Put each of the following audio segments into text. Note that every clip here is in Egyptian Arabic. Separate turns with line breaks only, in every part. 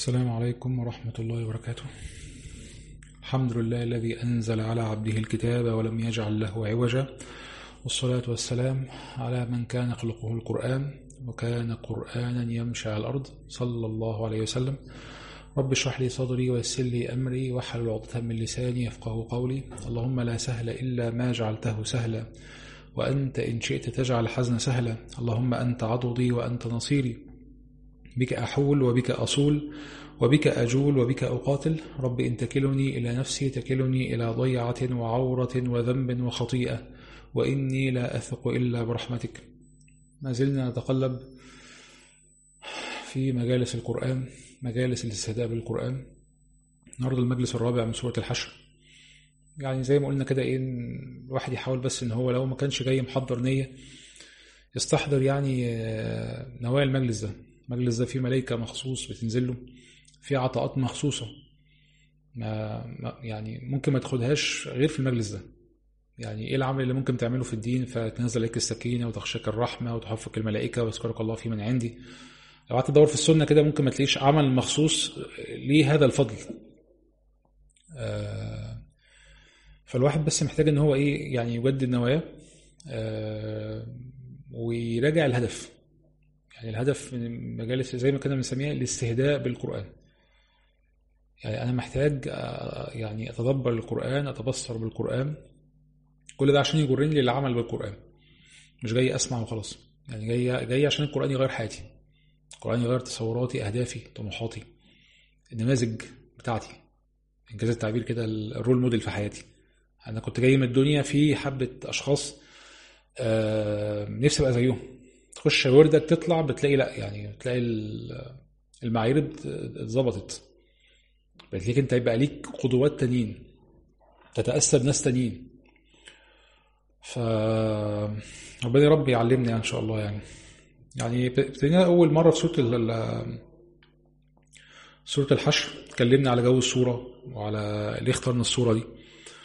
السلام عليكم ورحمة الله وبركاته الحمد لله الذي أنزل على عبده الكتاب ولم يجعل له عوجا والصلاة والسلام على من كان خلقه القرآن وكان قرآنا يمشي على الأرض صلى الله عليه وسلم رب اشرح لي صدري ويسر لي أمري واحلل عقدة من لساني يفقه قولي اللهم لا سهل إلا ما جعلته سهلا وأنت إن شئت تجعل الحزن سهلا اللهم أنت عضدي وأنت نصيري بك أحول وبك أصول وبك أجول وبك أقاتل رب إن تكلني إلى نفسي تكلني إلى ضيعة وعورة وذنب وخطيئة وإني لا أثق إلا برحمتك ما زلنا نتقلب في مجالس القرآن مجالس الاستهداء بالقرآن النهارده المجلس الرابع من سورة الحشر يعني زي ما قلنا كده ايه الواحد يحاول بس ان هو لو ما كانش جاي محضر نية يستحضر يعني نوايا المجلس ده المجلس ده فيه ملائكة مخصوص بتنزل له فيه عطاءات مخصوصة ما يعني ممكن ما تاخدهاش غير في المجلس ده يعني ايه العمل اللي ممكن تعمله في الدين فتنزل عليك السكينة وتخشاك الرحمة وتحفك الملائكة ويذكرك الله في من عندي لو قعدت تدور في السنة كده ممكن ما تلاقيش عمل مخصوص ليه هذا الفضل آه فالواحد بس محتاج ان هو ايه يعني يجدد نواياه آه ويراجع الهدف يعني الهدف من مجالس زي ما كنا بنسميها الاستهداء بالقرآن يعني أنا محتاج يعني أتدبر القرآن أتبصر بالقرآن كل ده عشان يجرني للعمل بالقرآن مش جاي أسمع وخلاص يعني جاي جاي عشان القرآن يغير حياتي القرآن يغير تصوراتي أهدافي طموحاتي النماذج بتاعتي إنجاز التعبير كده الرول موديل في حياتي أنا كنت جاي من الدنيا في حبة أشخاص آه نفسي أبقى زيهم تخش وردك تطلع بتلاقي لا يعني بتلاقي المعايير اتظبطت بتلاقيك انت يبقى ليك قدوات تانيين تتأسى بناس تانيين ف ربنا يا رب يعلمنا ان شاء الله يعني يعني ابتدينا اول مره في سوره ال... سوره الحشر اتكلمنا على جو الصوره وعلى ليه اخترنا الصوره دي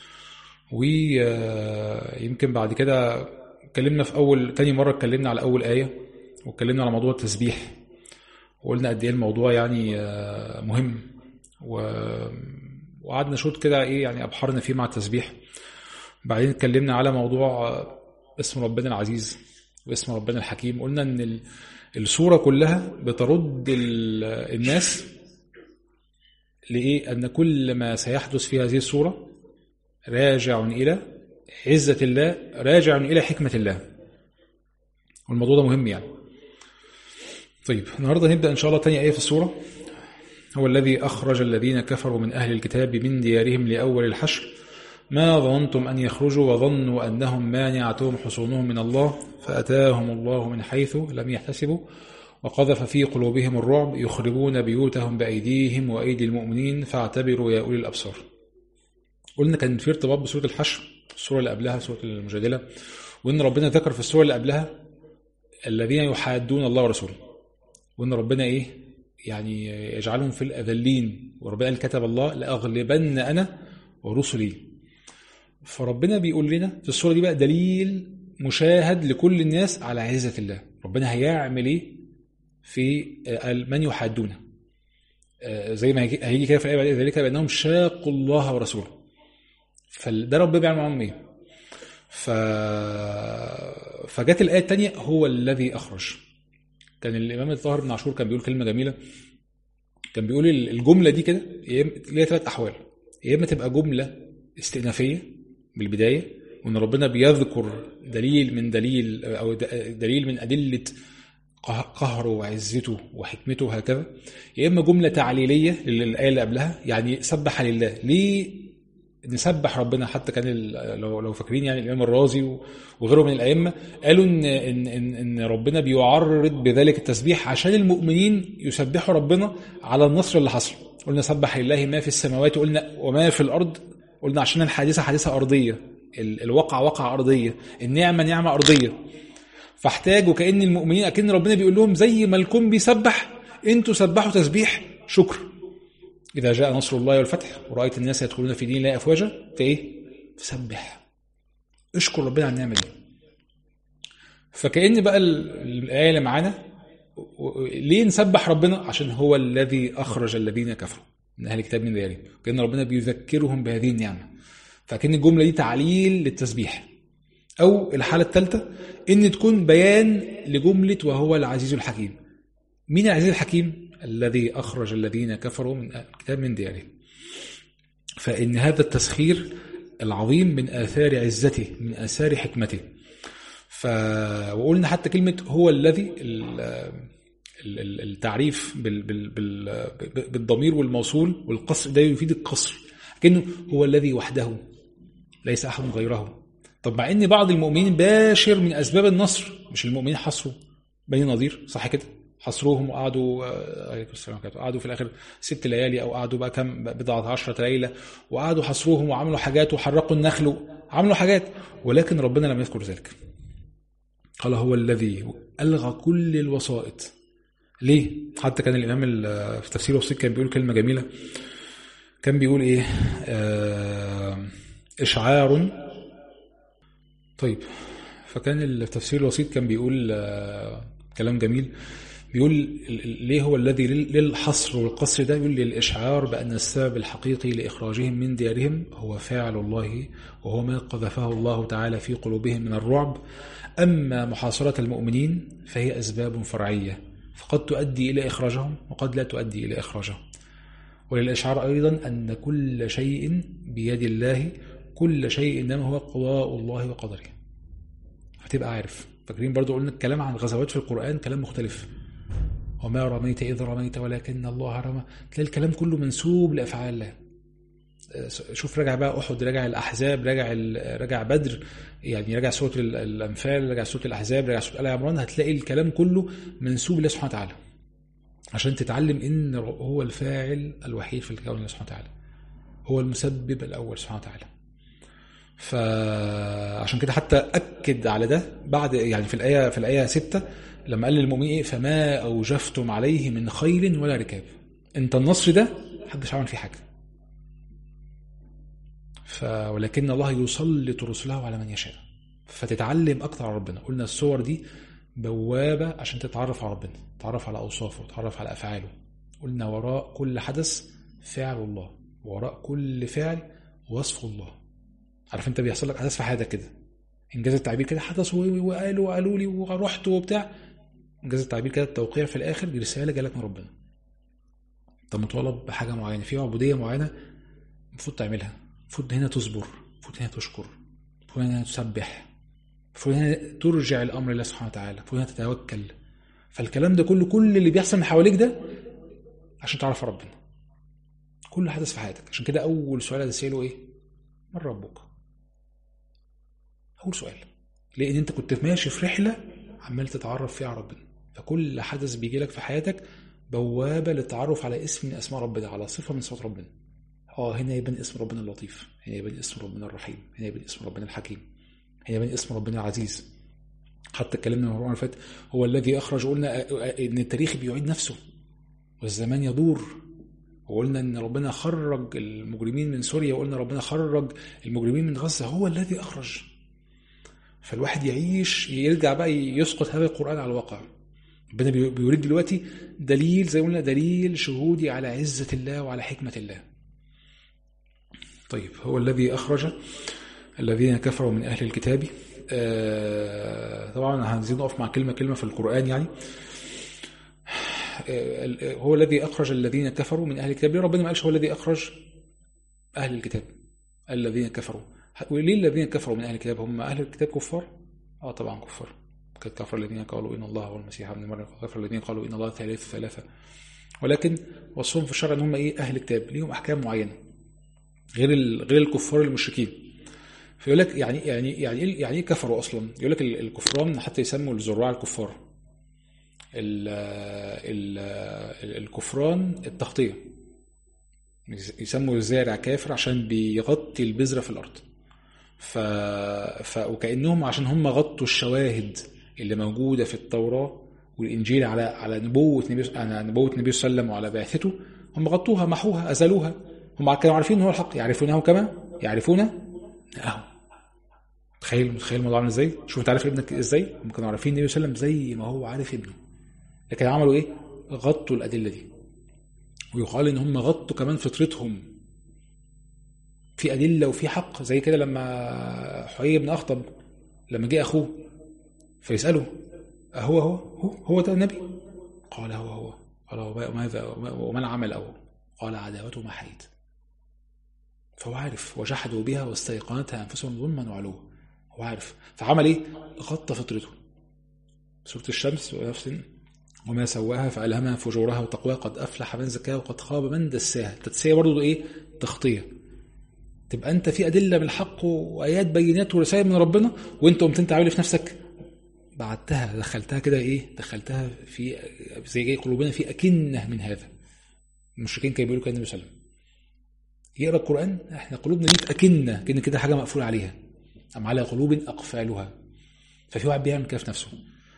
ويمكن بعد كده اتكلمنا في اول تاني مره اتكلمنا على اول ايه واتكلمنا على موضوع التسبيح وقلنا قد ايه الموضوع يعني مهم و... وقعدنا شوط كده ايه يعني ابحرنا فيه مع التسبيح بعدين اتكلمنا على موضوع اسم ربنا العزيز واسم ربنا الحكيم قلنا ان الصوره كلها بترد الناس لايه ان كل ما سيحدث في هذه الصوره راجع الى عزة الله راجع إلى حكمة الله والموضوع ده مهم يعني طيب النهاردة نبدأ إن شاء الله تاني آية في السورة هو الذي أخرج الذين كفروا من أهل الكتاب من ديارهم لأول الحشر ما ظننتم أن يخرجوا وظنوا أنهم مانعتهم حصونهم من الله فأتاهم الله من حيث لم يحتسبوا وقذف في قلوبهم الرعب يخربون بيوتهم بأيديهم وأيدي المؤمنين فاعتبروا يا أولي الأبصار قلنا كان في ارتباط بسورة الحشر السورة اللي قبلها سورة المجادلة وإن ربنا ذكر في السورة اللي قبلها الذين يحادون الله ورسوله وإن ربنا إيه يعني يجعلهم في الأذلين وربنا قال كتب الله لأغلبن أنا ورسلي فربنا بيقول لنا في السورة دي بقى دليل مشاهد لكل الناس على عزة الله ربنا هيعمل إيه في من يحادونه زي ما هيجي كده في الآية بعد ذلك بأنهم شاقوا الله ورسوله فده ربنا بيعمل معاهم ايه ف... فجت الايه الثانيه هو الذي اخرج كان الامام الظاهر بن عاشور كان بيقول كلمه جميله كان بيقول الجمله دي كده ليها ثلاث احوال يا اما تبقى جمله استئنافيه من البدايه وان ربنا بيذكر دليل من دليل او دليل من ادله قهره وعزته وحكمته وهكذا يا اما جمله تعليليه للايه اللي قبلها يعني سبح لله ليه نسبح ربنا حتى كان لو لو فاكرين يعني الامام الرازي وغيره من الائمه قالوا ان ان ان, إن ربنا بيعرض بذلك التسبيح عشان المؤمنين يسبحوا ربنا على النصر اللي حصل قلنا سبح لله ما في السماوات قلنا وما في الارض قلنا عشان الحادثه حادثه ارضيه الواقع واقع ارضيه النعمه نعمه ارضيه فاحتاجوا كان المؤمنين اكن ربنا بيقول لهم زي ما الكون بيسبح انتوا سبحوا تسبيح شكر إذا جاء نصر الله والفتح ورأيت الناس يدخلون في دين الله أفواجا فإيه؟ فسبح اشكر ربنا على النعمة دي فكأن بقى الآية اللي معانا ليه نسبح ربنا عشان هو الذي اخرج الذين كفروا من اهل الكتاب من ديارهم كان ربنا بيذكرهم بهذه النعمه فكان الجمله دي تعليل للتسبيح او الحاله الثالثه ان تكون بيان لجمله وهو العزيز الحكيم مين العزيز الحكيم الذي اخرج الذين كفروا من اهل الكتاب من ديارهم فان هذا التسخير العظيم من اثار عزته من اثار حكمته ف وقلنا حتى كلمه هو الذي التعريف بال... بال... بال... بالضمير والموصول والقصر ده يفيد القصر كأنه هو الذي وحده ليس أحد غيره طب مع ان بعض المؤمنين باشر من اسباب النصر مش المؤمنين حصروا بني نظير صح كده حصروهم وقعدوا عليكم السلام عليكم قعدوا في الاخر ست ليالي او قعدوا بقى كم بضعة عشرة ليلة وقعدوا حصروهم وعملوا حاجات وحرقوا النخل وعملوا حاجات ولكن ربنا لم يذكر ذلك قال هو الذي ألغى كل الوسائط ليه؟ حتى كان الإمام في تفسير الوسيط كان بيقول كلمة جميلة كان بيقول إيه؟ آه إشعار طيب فكان التفسير الوسيط كان بيقول آه كلام جميل بيقول ليه هو الذي للحصر والقصر ده يقول للإشعار بأن السبب الحقيقي لإخراجهم من ديارهم هو فاعل الله وهو ما قذفه الله تعالى في قلوبهم من الرعب أما محاصرة المؤمنين فهي أسباب فرعية فقد تؤدي إلى إخراجهم وقد لا تؤدي إلى إخراجهم وللإشعار أيضا أن كل شيء بيد الله كل شيء إنما هو قضاء الله وقدره فتبقى عارف فاكرين برضو قلنا الكلام عن الغزوات في القرآن كلام مختلف وما رميت إذ رميت ولكن الله رمى تلاقي الكلام كله منسوب لأفعال الله شوف راجع بقى أحد راجع الأحزاب راجع راجع بدر يعني راجع سورة الأنفال راجع سورة الأحزاب راجع سورة آل عمران هتلاقي الكلام كله منسوب لله سبحانه وتعالى عشان تتعلم إن هو الفاعل الوحيد في الكون الله سبحانه وتعالى هو المسبب الأول سبحانه وتعالى فعشان كده حتى أكد على ده بعد يعني في الآية في الآية 6 لما قال للمؤمنين إيه فما أوجفتم عليه من خيل ولا ركاب أنت النصر ده محدش عمل فيه حاجة ف ولكن الله يسلط رسله على من يشاء فتتعلم أكتر على ربنا قلنا الصور دي بوابة عشان تتعرف على ربنا تتعرف على أوصافه تتعرف على أفعاله قلنا وراء كل حدث فعل الله وراء كل فعل وصف الله عارف انت بيحصل لك احداث في حياتك كده انجاز التعبير كده حدث وقالوا وقالوا لي ورحت وبتاع انجاز التعبير كده التوقيع في الاخر دي رساله جالك من ربنا انت مطالب بحاجه معينه في عبوديه معينه المفروض تعملها المفروض هنا تصبر المفروض هنا تشكر المفروض هنا تسبح المفروض هنا ترجع الامر لله سبحانه وتعالى المفروض هنا تتوكل فالكلام ده كله كل اللي بيحصل من حواليك ده عشان تعرف ربنا كل حدث في حياتك عشان كده اول سؤال هتساله ايه من ربك أول سؤال لأن أنت كنت ماشي في رحلة عمال تتعرف فيها على ربنا فكل حدث بيجي لك في حياتك بوابة للتعرف على اسم من أسماء ربنا على صفة من صفات ربنا اه هنا يبان اسم ربنا اللطيف هنا يبان اسم ربنا الرحيم هنا يبان اسم ربنا الحكيم هنا يبان اسم ربنا العزيز حتى اتكلمنا المره اللي فاتت هو الذي اخرج قلنا ان التاريخ بيعيد نفسه والزمان يدور وقلنا ان ربنا خرج المجرمين من سوريا وقلنا ربنا خرج المجرمين من غزه هو الذي اخرج فالواحد يعيش يرجع بقى يسقط هذا القرآن على الواقع ربنا بيريد دلوقتي دليل زي ما قلنا دليل شهودي على عزة الله وعلى حكمة الله طيب هو الذي أخرج الذين كفروا من أهل الكتاب آه طبعا هنزيد نقف مع كلمة كلمة في القرآن يعني آه هو الذي أخرج الذين كفروا من أهل الكتاب ليه ربنا ما قالش هو الذي أخرج أهل الكتاب الذين كفروا وليه الذين كفروا من أهل الكتاب هم أهل الكتاب كفار؟ آه طبعا كفار قد كفر الذين قالوا إن الله هو المسيح ابن مريم كفر الذين قالوا إن الله ثالث ثلاثة ولكن وصفهم في الشرع إن هم إيه أهل الكتاب ليهم أحكام معينة غير غير الكفار المشركين فيقول لك يعني يعني يعني ايه يعني ايه كفروا اصلا؟ يقول لك الكفران حتى يسموا الزراع الكفار. ال ال الكفران التغطيه. يسموا الزارع كافر عشان بيغطي البذره في الارض. ف... ف... وكانهم عشان هم غطوا الشواهد اللي موجوده في التوراه والانجيل على على نبوه النبي على نبوه النبي صلى الله عليه وسلم وعلى بعثته هم غطوها محوها ازالوها هم كانوا عارفين ان هو الحق يعرفونه كما يعرفون اهو تخيل متخيل الموضوع عامل ازاي شوف انت عارف ابنك ازاي هم كانوا عارفين النبي صلى الله عليه وسلم زي ما هو عارف ابنه لكن عملوا ايه غطوا الادله دي ويقال ان هم غطوا كمان فطرتهم في ادله وفي حق زي كده لما حيي بن اخطب لما جه اخوه فيساله اهو هو هو هو ده النبي قال هو هو قال وماذا وما العمل أو قال عداوته ما حيت فهو عارف وجحدوا بها واستيقنتها أنفسهم ظلما وعلوا هو عارف فعمل إيه؟ غطى فطرته سورة الشمس ونفس وما سواها فألهمها فجورها وتقواها قد أفلح من زكاها وقد خاب من دساها التدسية برضه إيه؟ تغطية تبقى أنت في أدلة بالحق وآيات بينات ورسائل من ربنا وأنت قمت أنت عامل في نفسك بعتها دخلتها كده ايه دخلتها في زي جاي قلوبنا في اكنه من هذا المشركين كانوا بيقولوا كده النبي صلى الله عليه وسلم يقرا القران احنا قلوبنا دي في اكنه كان كده حاجه مقفول عليها ام على قلوب اقفالها ففي واحد بيعمل كده في نفسه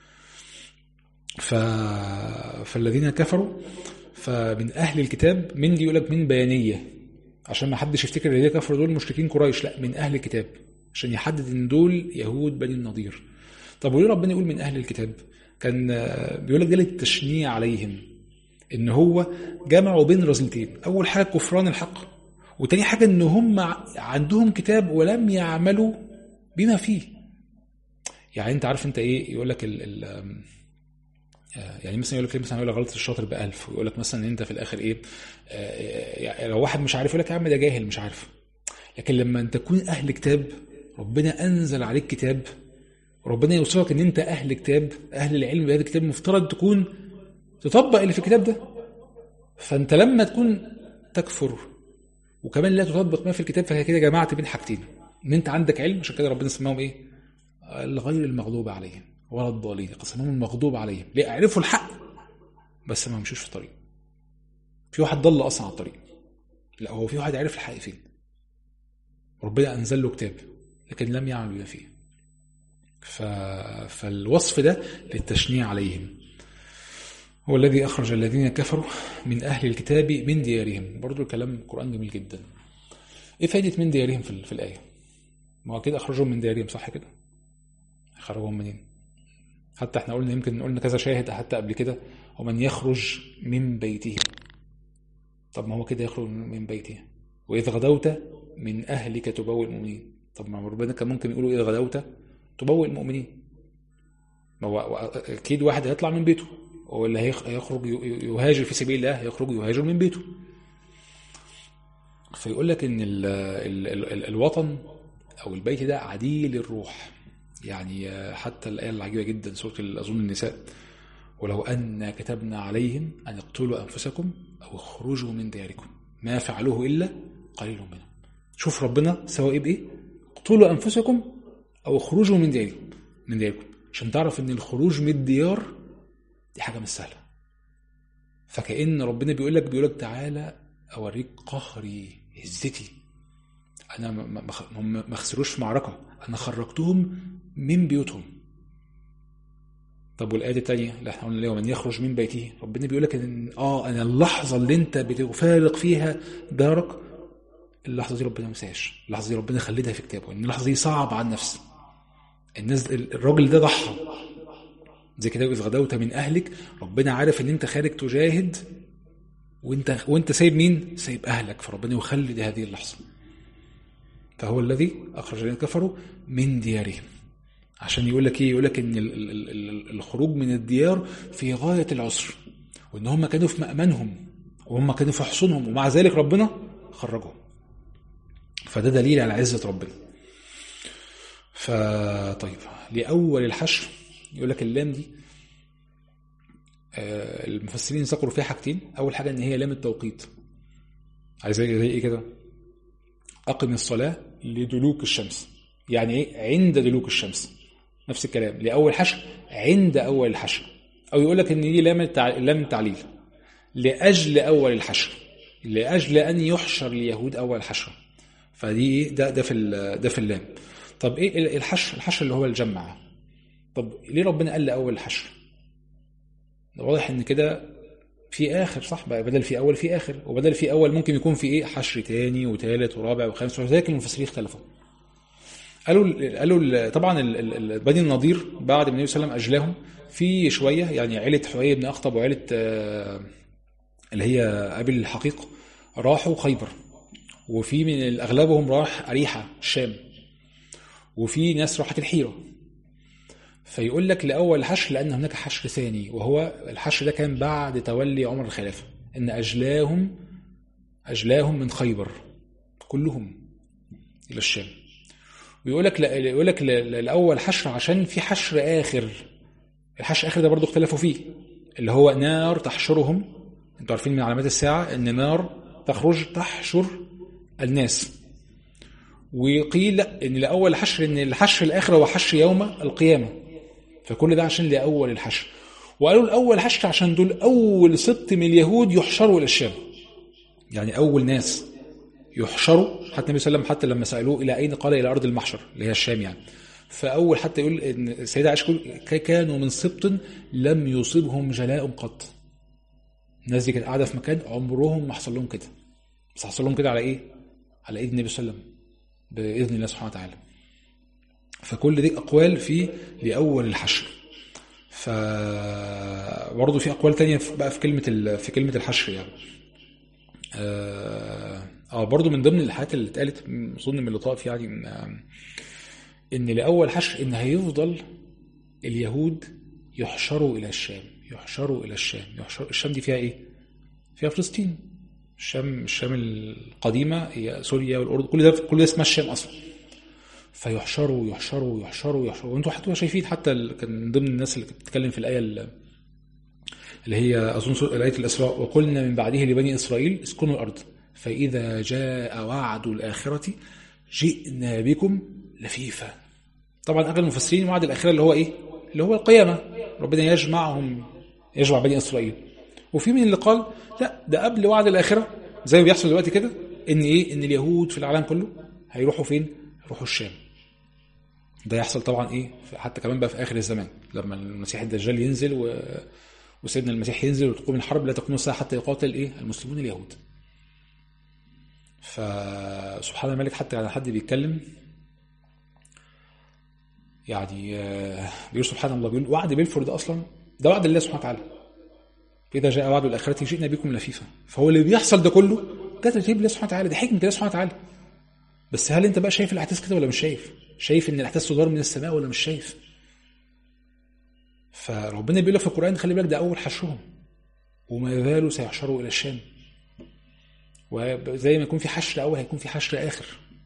ف... فالذين كفروا فمن اهل الكتاب من دي يقول لك من بيانيه عشان ما حدش يفتكر الذين كفروا دول مشركين قريش لا من اهل الكتاب عشان يحدد ان دول يهود بني النضير طب وليه ربنا يقول من اهل الكتاب كان بيقول لك ده للتشنيع عليهم ان هو جمعوا بين رذيلتين اول حاجه كفران الحق وتاني حاجه ان هم عندهم كتاب ولم يعملوا بما فيه يعني انت عارف انت ايه يقول لك ال ال يعني مثلا يقول لك مثلا يقول لك غلطه الشاطر ب 1000 ويقول لك مثلا ان انت في الاخر ايه يعني لو واحد مش عارف يقول لك يا عم ده جاهل مش عارف لكن لما انت تكون اهل كتاب ربنا انزل عليك كتاب ربنا يوصفك ان انت اهل كتاب اهل العلم بهذا الكتاب مفترض تكون تطبق اللي في الكتاب ده فانت لما تكون تكفر وكمان لا تطبق ما في الكتاب فهي كده جمعت بين حاجتين ان انت عندك علم عشان كده ربنا سماهم ايه الغير المغضوب عليهم ولا الضالين قسمهم المغضوب عليهم ليه اعرفوا الحق بس ما مشوش في الطريق في واحد ضل اصلا على الطريق لا هو في واحد عرف الحق فين ربنا انزل له كتاب لكن لم يعمل بما فيه ف... فالوصف ده للتشنيع عليهم هو الذي أخرج الذين كفروا من أهل الكتاب من ديارهم برضو الكلام القرآن جميل جدا إيه فايدة من ديارهم في, في الآية ما هو كده أخرجهم من ديارهم صح كده خرجهم منين حتى احنا قلنا يمكن قلنا كذا شاهد حتى قبل كده ومن يخرج من بيته طب ما هو كده يخرج من بيته وإذ غدوت من أهلك تبوئ المؤمنين طب ما ربنا كان ممكن يقولوا إذ غدوت تبوئ المؤمنين ما هو اكيد واحد هيطلع من بيته واللي هيخرج يهاجر في سبيل الله هيخرج يهاجر من بيته فيقول لك ان ال ال ال الوطن او البيت ده عديل الروح يعني حتى الايه العجيبه جدا سوره اظن النساء ولو ان كتبنا عليهم ان اقتلوا انفسكم او اخرجوا من دياركم ما فعلوه الا قليل منهم شوف ربنا سوى ايه بايه اقتلوا انفسكم او اخرجوا من دياركم من دياركم عشان تعرف ان الخروج من الديار دي حاجه مش سهله فكأن ربنا بيقول لك بيقول لك تعالى اوريك قهري عزتي انا هم ما خسروش في معركه انا خرجتهم من بيوتهم طب والايه الثانيه اللي احنا قلنا ومن يخرج من بيته ربنا بيقول لك ان اه انا اللحظه اللي انت بتفارق فيها دارك اللحظه دي ربنا ما نساهاش اللحظه دي ربنا خلدها في كتابه ان اللحظه دي صعبه على النفس الناس الراجل ده ضحى زي كده اذ غدوت من اهلك ربنا عارف ان انت خارج تجاهد وانت وانت سايب مين؟ سايب اهلك فربنا يخلد هذه اللحظه. فهو الذي اخرج الذين كفروا من ديارهم. عشان يقول لك ايه؟ يقول لك ان الخروج من الديار في غايه العسر وان هم كانوا في مأمنهم وهم كانوا في حصونهم ومع ذلك ربنا خرجهم. فده دليل على عزه ربنا. فطيب لاول الحشر يقول لك اللام دي المفسرين ذكروا فيها حاجتين اول حاجه ان هي لام التوقيت عايز زي ايه كده اقم الصلاه لدلوك الشمس يعني ايه عند دلوك الشمس نفس الكلام لاول حشر عند اول الحشر او يقول لك ان دي لام التع... لام التعليل لاجل اول الحشر لاجل ان يحشر اليهود اول الحشر فدي ايه ده ده في ده في اللام طب ايه الحشر الحشر اللي هو الجمع طب ليه ربنا قال لاول الحشر واضح ان كده في اخر صح بقى بدل في اول في اخر وبدل في اول ممكن يكون في ايه حشر تاني وثالث ورابع وخامس ولذلك المفسرين اختلفوا قالوا قالوا طبعا بني النضير بعد ما النبي صلى الله عليه وسلم اجلاهم في شويه يعني عيله حوي بن اخطب وعيله اللي هي ابي الحقيق راحوا خيبر وفي من اغلبهم راح اريحه الشام وفي ناس راحت الحيره فيقول لك لاول حشر لان هناك حشر ثاني وهو الحشر ده كان بعد تولي عمر الخلافه ان اجلاهم اجلاهم من خيبر كلهم الى الشام ويقول لك يقول لك الاول حشر عشان في حشر اخر الحشر الاخر ده برضه اختلفوا فيه اللي هو نار تحشرهم انتوا عارفين من علامات الساعه ان نار تخرج تحشر الناس وقيل لا ان لاول حشر ان الحشر الاخر هو حشر يوم القيامه فكل ده عشان لاول الحشر وقالوا الاول حشر عشان دول اول سبط من اليهود يحشروا الى الشام يعني اول ناس يحشروا حتى النبي صلى الله عليه وسلم حتى لما سالوه الى اين قال الى ارض المحشر اللي هي الشام يعني فاول حتى يقول ان السيده عائشه كانوا من سبط لم يصبهم جلاء قط الناس دي كانت قاعده في مكان عمرهم ما حصل لهم كده بس حصل لهم كده على ايه على ايد النبي صلى الله عليه وسلم باذن الله سبحانه وتعالى فكل دي اقوال في لاول الحشر ف برضه في اقوال تانية بقى في كلمه في كلمه الحشر يعني اه, آه برضه من ضمن الحاجات اللي اتقالت اظن من اللطائف يعني ان لاول حشر ان هيفضل اليهود يحشروا الى الشام يحشروا الى الشام يحشر الشام دي فيها ايه فيها فلسطين الشام الشام القديمه هي سوريا والاردن كل ده كل ده اسمها الشام اصلا فيحشروا يحشروا يحشروا يحشروا وانتوا حتى شايفين حتى كان من ضمن الناس اللي بتتكلم في الايه اللي هي اظن ايه الاسراء وقلنا من بعده لبني اسرائيل اسكنوا الارض فاذا جاء وعد الاخره جئنا بكم لفيفا طبعا اغلب المفسرين وعد الاخره اللي هو ايه اللي هو القيامه ربنا يجمعهم يجمع بني اسرائيل وفي من اللي قال لا ده قبل وعد الاخره زي ما بيحصل دلوقتي كده ان ايه ان اليهود في العالم كله هيروحوا فين يروحوا الشام ده يحصل طبعا ايه حتى كمان بقى في اخر الزمان لما المسيح الدجال ينزل و... وسيدنا المسيح ينزل وتقوم الحرب لا تكون الساعه حتى يقاتل ايه المسلمون اليهود فسبحان الملك حتى على حد بيتكلم يعني بيقول سبحان الله بيقول وعد بلفور ده اصلا ده وعد الله سبحانه وتعالى فاذا جاء وعد الاخره جئنا بكم لفيفا فهو اللي بيحصل ده كله ده ترتيب الله سبحانه وتعالى دي حكمه الله سبحانه وتعالى بس هل انت بقى شايف الاحداث كده ولا مش شايف شايف ان الاحداث تدار من السماء ولا مش شايف فربنا بيقول لك في القران خلي بالك ده اول حشرهم وما زالوا سيحشروا الى الشام وزي ما يكون في حشر اول هيكون في حشر اخر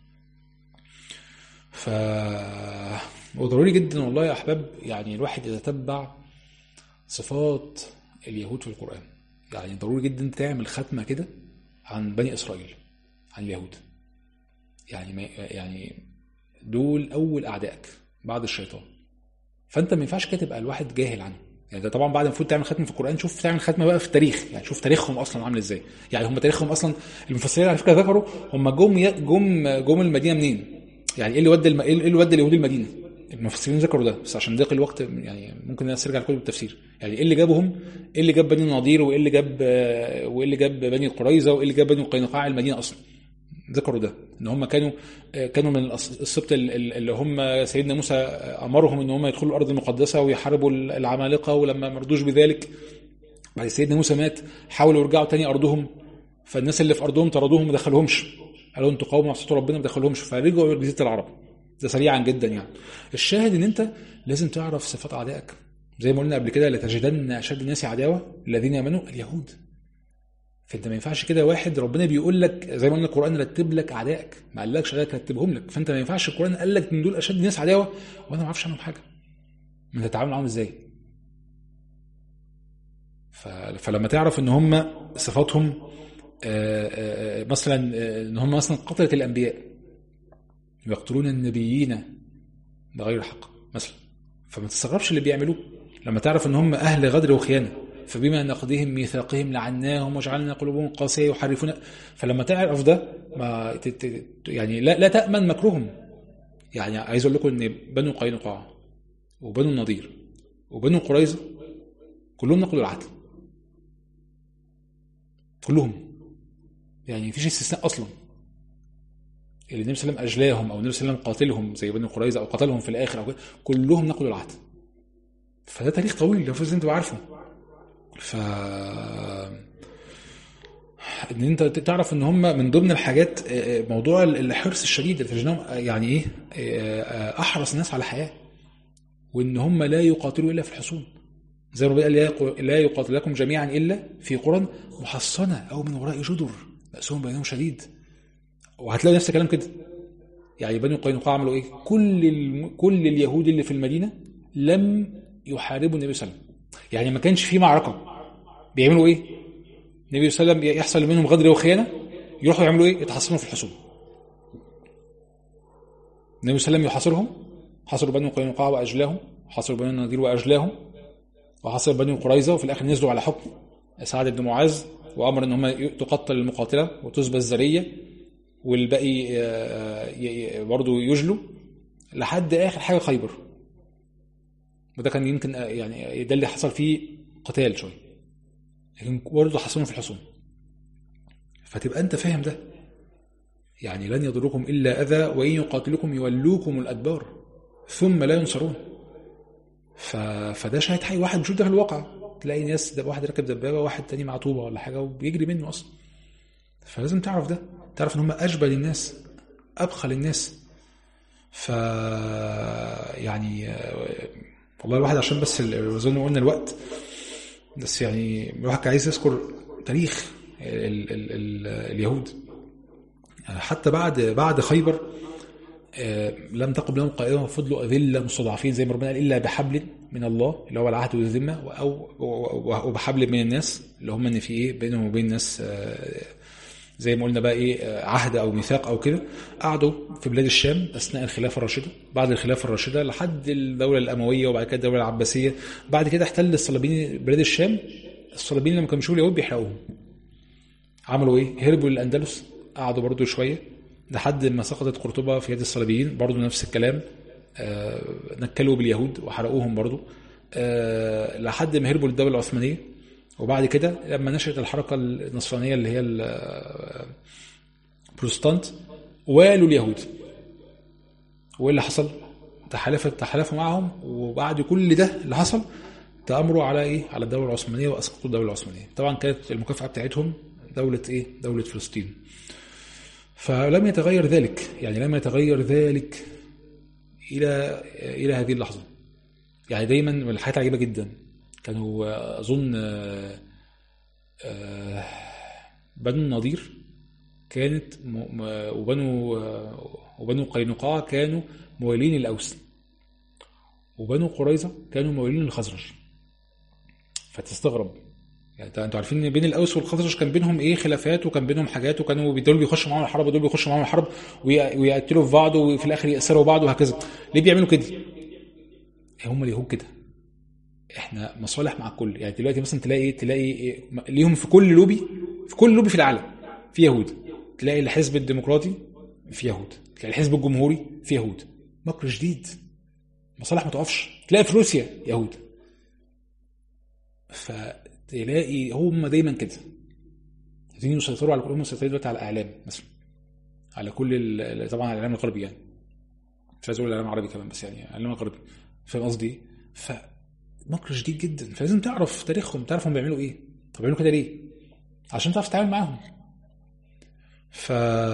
ف وضروري جدا والله يا احباب يعني الواحد يتتبع صفات اليهود في القران يعني ضروري جدا تعمل ختمه كده عن بني اسرائيل عن اليهود يعني ما يعني دول اول اعدائك بعد الشيطان فانت ما ينفعش كده تبقى الواحد جاهل عنه يعني ده طبعا بعد المفروض تعمل ختمه في القران شوف تعمل ختمه بقى في التاريخ يعني شوف تاريخهم اصلا عامل ازاي يعني هم تاريخهم اصلا المفسرين على فكره ذكروا هم جم جم جم المدينه منين يعني ايه اللي ودى الم... ايه اللي ودى اليهود المدينه المفسرين ذكروا ده بس عشان ضيق الوقت يعني ممكن الناس ترجع لكتب التفسير يعني ايه اللي جابهم ايه اللي جاب بني النضير وايه اللي جاب وايه اللي جاب بني قريظه وايه اللي جاب بني قينقاع المدينه اصلا ذكروا ده ان هم كانوا كانوا من السبط اللي هم سيدنا موسى امرهم ان هم يدخلوا الارض المقدسه ويحاربوا العمالقه ولما ما رضوش بذلك بعد سيدنا موسى مات حاولوا يرجعوا تاني ارضهم فالناس اللي في ارضهم طردوهم ما دخلهمش قالوا انتوا قوم عصيتوا ربنا ما دخلهمش فرجعوا جزيره العرب ده سريعا جدا يعني الشاهد ان انت لازم تعرف صفات اعدائك زي ما قلنا قبل كده لتجدن اشد الناس عداوه الذين امنوا اليهود فانت ما ينفعش كده واحد ربنا بيقول لك زي ما قلنا القران رتب لك اعدائك ما قالكش غير رتبهم لك فانت ما ينفعش القران قال لك ان دول اشد الناس عداوه وانا ما اعرفش عنهم حاجه ما تتعامل معاهم ازاي فلما تعرف ان هم صفاتهم مثلا ان هم مثلا قتله الانبياء يقتلون النبيين بغير حق مثلا فما تستغربش اللي بيعملوه لما تعرف ان هم اهل غدر وخيانه فبما نقضهم ميثاقهم لعناهم وجعلنا قلوبهم قاسيه يحرفون فلما تعرف ده ما تت يعني لا, لا تامن مكرهم يعني عايز اقول لكم ان بنو قينقاع وبنو النضير وبنو قريظه كلهم نقضوا العهد كلهم يعني مفيش استثناء اصلا اللي النبي صلى الله عليه وسلم اجلاهم او النبي صلى الله عليه وسلم قاتلهم زي بني قريظه او قتلهم في الاخر او كده كلهم نقضوا العهد فده تاريخ طويل لازم تبقى عارفه ف ان انت تعرف ان هم من ضمن الحاجات آه، آه، موضوع الحرص الشديد اللي تجنهم آه، يعني ايه احرص الناس على الحياه وان هم لا يقاتلوا الا في الحصون زي ما قال لا يقاتلكم جميعا الا في قرى محصنه او من وراء جدر بأسهم بينهم شديد وهتلاقي نفس الكلام كده يعني بني قينقاع عملوا ايه كل ال... كل اليهود اللي في المدينه لم يحاربوا النبي صلى الله عليه وسلم يعني ما كانش في معركه بيعملوا ايه النبي صلى الله عليه وسلم يحصل منهم غدر وخيانه يروحوا يعملوا ايه يتحصنوا في الحصون النبي صلى الله عليه وسلم يحاصرهم حاصروا بني قينقاع واجلاهم حاصروا بني النضير واجلاهم وحاصر بني قريظه وفي الاخر نزلوا على حكم سعد بن معاذ وامر ان هم تقتل المقاتله وتسبى الذريه والباقي آه، برضه يجلوا لحد اخر حاجه خيبر وده كان يمكن آه، يعني ده اللي حصل فيه قتال شويه لكن برضه حصلوا في الحصون فتبقى انت فاهم ده يعني لن يضركم الا اذى وان يقاتلكم يولوكم الادبار ثم لا ينصرون ف... فده شاهد حي واحد مش ده في الواقع تلاقي ناس ده واحد راكب دبابه واحد تاني مع طوبه ولا حاجه وبيجري منه اصلا فلازم تعرف ده تعرف ان هم اجبل الناس ابخل الناس ف يعني والله الواحد عشان بس زي ما قلنا الوقت بس يعني الواحد عايز يذكر تاريخ ال ال ال اليهود حتى بعد بعد خيبر آه، لم تقم لهم قائمة وفضلوا أذلة مستضعفين زي ما ربنا قال إلا بحبل من الله اللي هو العهد والذمة أو وبحبل من الناس اللي هم إن في إيه بينهم وبين الناس آه، زي ما قلنا بقى ايه آه، عهد او ميثاق او كده قعدوا في بلاد الشام اثناء الخلافه الراشده بعد الخلافه الراشده لحد الدوله الامويه وبعد كده الدوله العباسيه بعد كده احتل الصليبيين بلاد الشام الصليبيين لما كانوا بيشوفوا اليهود بيحرقوهم عملوا ايه هربوا للاندلس قعدوا برضو شويه لحد ما سقطت قرطبة في يد الصليبيين برضو نفس الكلام آه نكلوا باليهود وحرقوهم برضو آه لحد ما هربوا للدولة العثمانية وبعد كده لما نشأت الحركة النصرانية اللي هي البروتستانت والوا اليهود وايه اللي حصل؟ تحالفت تحالفوا معهم وبعد كل ده اللي حصل تأمروا على ايه؟ على الدولة العثمانية واسقطوا الدولة العثمانية. طبعا كانت المكافأة بتاعتهم دولة ايه؟ دولة فلسطين. فلم يتغير ذلك يعني لم يتغير ذلك إلى إلى هذه اللحظة يعني دايما من الحاجات عجيبة جدا كانوا أظن آه، بنو النضير كانت وبنو وبنو قينقاع كانوا موالين الأوس وبنو قريظة كانوا موالين الخزرج فتستغرب يعني انتوا عارفين ان بين الاوس والخزرج كان بينهم ايه خلافات وكان بينهم حاجات وكانوا دول بيخشوا معاهم الحرب ودول بيخشوا معاهم الحرب ويقتلوا في بعض وفي الاخر يأسروا بعض وهكذا ليه بيعملوا كده؟ هم اليهود كده احنا مصالح مع الكل يعني دلوقتي مثلا تلاقي تلاقي ليهم في كل لوبي في كل لوبي في العالم في يهود تلاقي الحزب الديمقراطي في يهود تلاقي الحزب الجمهوري في يهود مكر شديد مصالح ما تقفش تلاقي في روسيا يهود ف تلاقي هم دايما كده عايزين يسيطروا على كل هم مسيطرين دلوقتي على الاعلام مثلا على كل طبعا على الاعلام الغربي يعني مش عايز اقول الاعلام العربي كمان بس يعني الاعلام الغربي فاهم قصدي ايه؟ فمكر شديد جدا فلازم تعرف تاريخهم تعرف هم بيعملوا ايه طب بيعملوا كده ليه؟ عشان تعرف تتعامل معاهم ف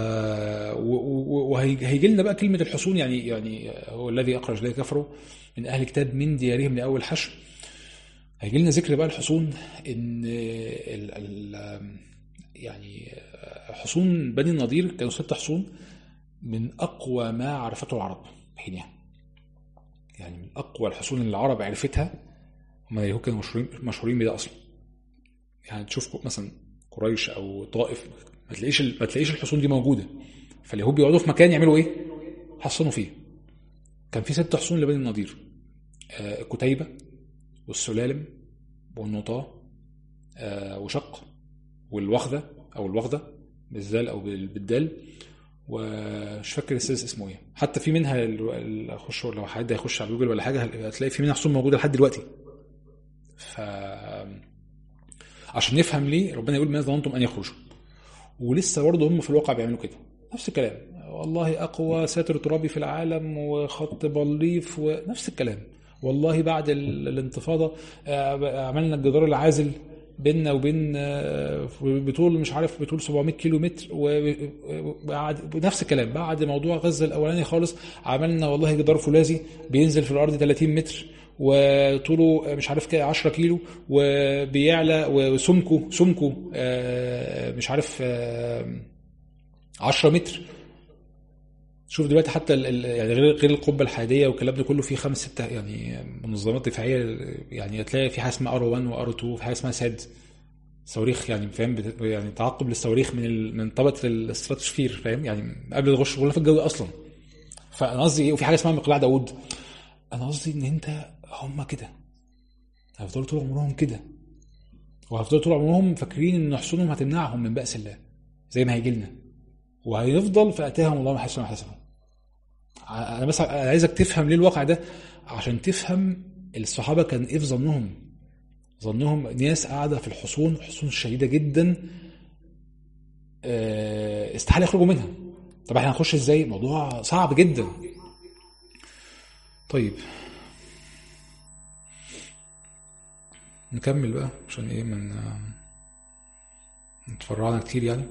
وهيجي لنا بقى كلمه الحصون يعني يعني هو الذي اخرج لا كفروا من اهل كتاب من ديارهم لاول حشر هيجي لنا ذكر بقى الحصون ان ال ال يعني حصون بني النضير كانوا ست حصون من اقوى ما عرفته العرب حينها يعني من اقوى الحصون اللي العرب عرفتها هم اليهود كانوا مشهورين مشهورين بده اصلا يعني تشوف مثلا قريش او طائف ما تلاقيش ما تلاقيش الحصون دي موجوده فاليهود بيقعدوا في مكان يعملوا ايه؟ حصنوا فيه كان في ست حصون لبني النضير آه كتيبه والسلالم والنطاة آه، وشق والوخذة أو الوخذة بالذال أو بالدال ومش فاكر السادس اسمه ايه حتى في منها اخش لو حد هيخش على جوجل ولا حاجه هتلاقي في منها خصوم موجوده لحد دلوقتي ف عشان نفهم ليه ربنا يقول ما ظننتم ان يخرجوا ولسه برضه هم في الواقع بيعملوا كده نفس الكلام والله اقوى ساتر ترابي في العالم وخط بليف ونفس الكلام والله بعد الانتفاضه آه، عملنا الجدار العازل بيننا وبين آه، بطول مش عارف بطول 700 كيلو متر وبعد نفس الكلام بعد موضوع غزه الاولاني خالص عملنا والله جدار فولاذي بينزل في الارض 30 متر وطوله مش عارف كده 10 كيلو وبيعلى وسمكه سمكه آه، مش عارف 10 متر شوف دلوقتي حتى يعني غير غير القبه الحاديه والكلام ده كله في خمس ست يعني منظمات دفاعيه يعني هتلاقي في حاجه اسمها ار 1 وار 2 في حاجه اسمها ساد صواريخ يعني فاهم يعني تعقب للصواريخ من من طبقه الاستراتوسفير فاهم يعني قبل الغش الغلاف الجوي اصلا فانا قصدي ايه وفي حاجه اسمها مقلاع داوود انا قصدي ان انت هم كده هيفضلوا طول عمرهم كده وهيفضلوا طول عمرهم فاكرين ان حصونهم هتمنعهم من بأس الله زي ما هيجي لنا وهيفضل فاتاهم الله ما حسن حسنه انا بس عايزك تفهم ليه الواقع ده عشان تفهم الصحابه كان ايه في ظنهم ظنهم ناس قاعده في الحصون حصون شديده جدا آه، استحاله يخرجوا منها طب احنا هنخش ازاي موضوع صعب جدا طيب نكمل بقى عشان ايه من نتفرعنا كتير يعني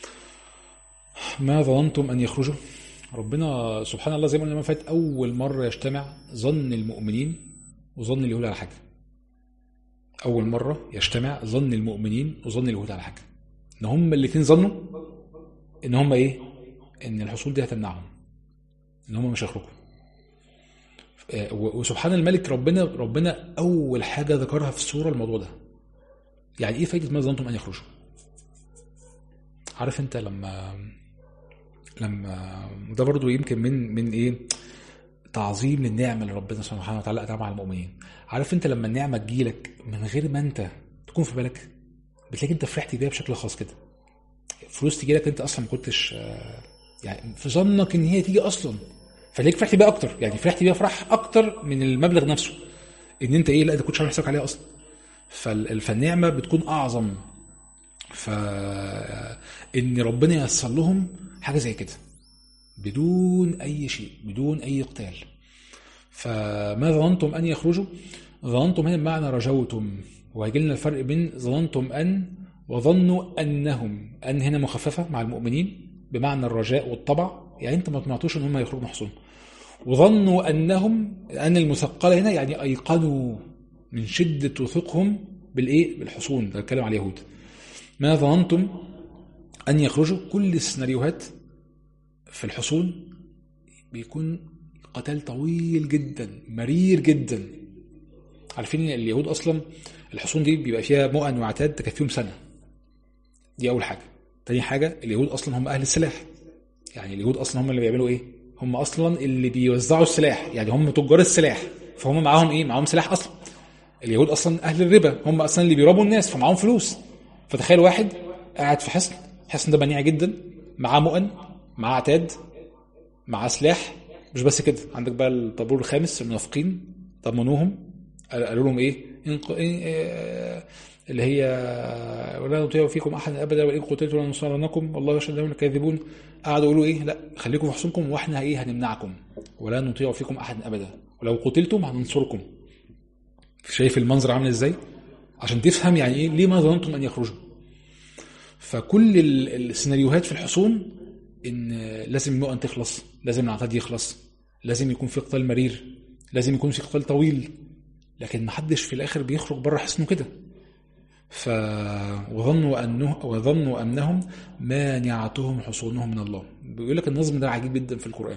ما ظننتم ان يخرجوا ربنا سبحان الله زي ما قلنا ما فات اول مره يجتمع ظن المؤمنين وظن اليهود على حاجه اول مره يجتمع ظن المؤمنين وظن اليهود على حاجه ان هم الاثنين ظنوا ان هم ايه ان الحصول دي هتمنعهم ان هم مش هيخرجوا آه، وسبحان الملك ربنا ربنا اول حاجه ذكرها في السوره الموضوع ده يعني ايه فايده ما ظننتم ان يخرجوا عارف انت لما لما ده برضو يمكن من من ايه تعظيم للنعمه اللي ربنا سبحانه وتعالى اتاها على المؤمنين عارف انت لما النعمه تجيلك من غير ما انت تكون في بالك بتلاقي انت فرحت بيها بشكل خاص كده فلوس تجي لك انت اصلا ما كنتش آه، يعني في ظنك ان هي تيجي اصلا فليك فرحت بيها اكتر يعني فرحت بيها فرح اكتر من المبلغ نفسه ان انت ايه لا انت كنتش عامل حسابك عليها اصلا فالنعمه بتكون اعظم فان ربنا ييسر لهم حاجه زي كده بدون اي شيء بدون اي قتال فما ظننتم ان يخرجوا ظننتم هنا بمعنى رجوتم وهيجي لنا الفرق بين ظننتم ان وظنوا انهم ان هنا مخففه مع المؤمنين بمعنى الرجاء والطبع يعني انت ما طمعتوش ان هم يخرجوا محصون وظنوا انهم ان المثقله هنا يعني ايقنوا من شده وثقهم بالايه بالحصون بتكلم على اليهود ما ظننتم أن يخرجوا كل السيناريوهات في الحصون بيكون قتال طويل جدا مرير جدا عارفين ان اليهود اصلا الحصون دي بيبقى فيها مؤن وعتاد تكفيهم سنه دي اول حاجه تاني حاجه اليهود اصلا هم اهل السلاح يعني اليهود اصلا هم اللي بيعملوا ايه هم اصلا اللي بيوزعوا السلاح يعني هم تجار السلاح فهم معاهم ايه معاهم سلاح اصلا اليهود اصلا اهل الربا هم اصلا اللي بيربوا الناس فمعاهم فلوس فتخيل واحد قاعد في حصن حصن ده منيع جدا معاه مؤن معاه عتاد معاه سلاح مش بس كده عندك بقى الطابور الخامس المنافقين طمنوهم قالوا لهم ايه, إن إيه اللي هي ولا نطيع فيكم احد ابدا وان قتلتم لننصرنكم والله يشهد انهم كاذبون قعدوا يقولوا ايه لا خليكم في حصونكم واحنا ايه هنمنعكم ولا نطيع فيكم احد ابدا ولو قتلتم هننصركم شايف المنظر عامل ازاي عشان تفهم يعني ايه ليه ما ظننتم ان يخرجوا فكل السيناريوهات في الحصون ان لازم المؤن تخلص لازم العتاد يخلص لازم يكون في قتال مرير لازم يكون في قتال طويل لكن ما حدش في الاخر بيخرج بره حصنه كده ف وظنوا انه وظنوا انهم مانعتهم حصونهم من الله بيقول لك النظم ده عجيب جدا في القران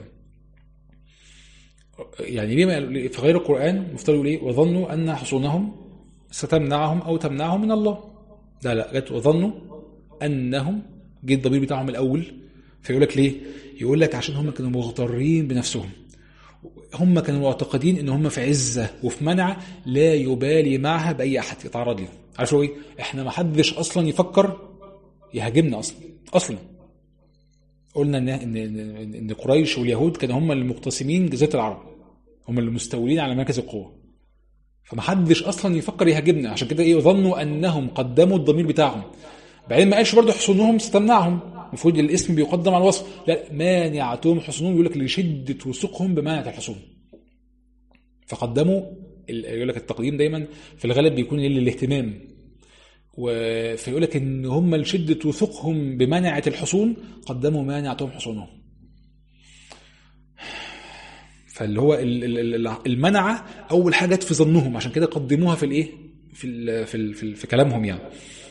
يعني ليه في غير القران المفترض يقول ايه وظنوا ان حصونهم ستمنعهم او تمنعهم من الله لا لا جت وظنوا انهم جه الضمير بتاعهم الاول فيقول لك ليه؟ يقول لك عشان هم كانوا مغترين بنفسهم هم كانوا معتقدين ان هم في عزه وفي منع لا يبالي معها باي احد يتعرض له عارفوا ايه؟ احنا ما حدش اصلا يفكر يهاجمنا اصلا اصلا قلنا ان ان ان قريش واليهود كانوا هم المقتسمين جزيره العرب هم اللي مستولين على مركز القوه فما حدش اصلا يفكر يهاجمنا عشان كده ايه ظنوا انهم قدموا الضمير بتاعهم بعدين ما قالش برضه حصونهم ستمنعهم المفروض الاسم بيقدم على الوصف لا مانعتهم حصونهم يقول لك لشده وثوقهم بمانعه الحصون فقدموا يقول لك التقديم دايما في الغالب بيكون للاهتمام فيقول لك ان هم لشده وثوقهم بمنعه الحصون قدموا مانعتهم حصونهم فاللي هو المنعه اول حاجه في ظنهم عشان كده قدموها في الايه في ال في ال في, ال في كلامهم يعني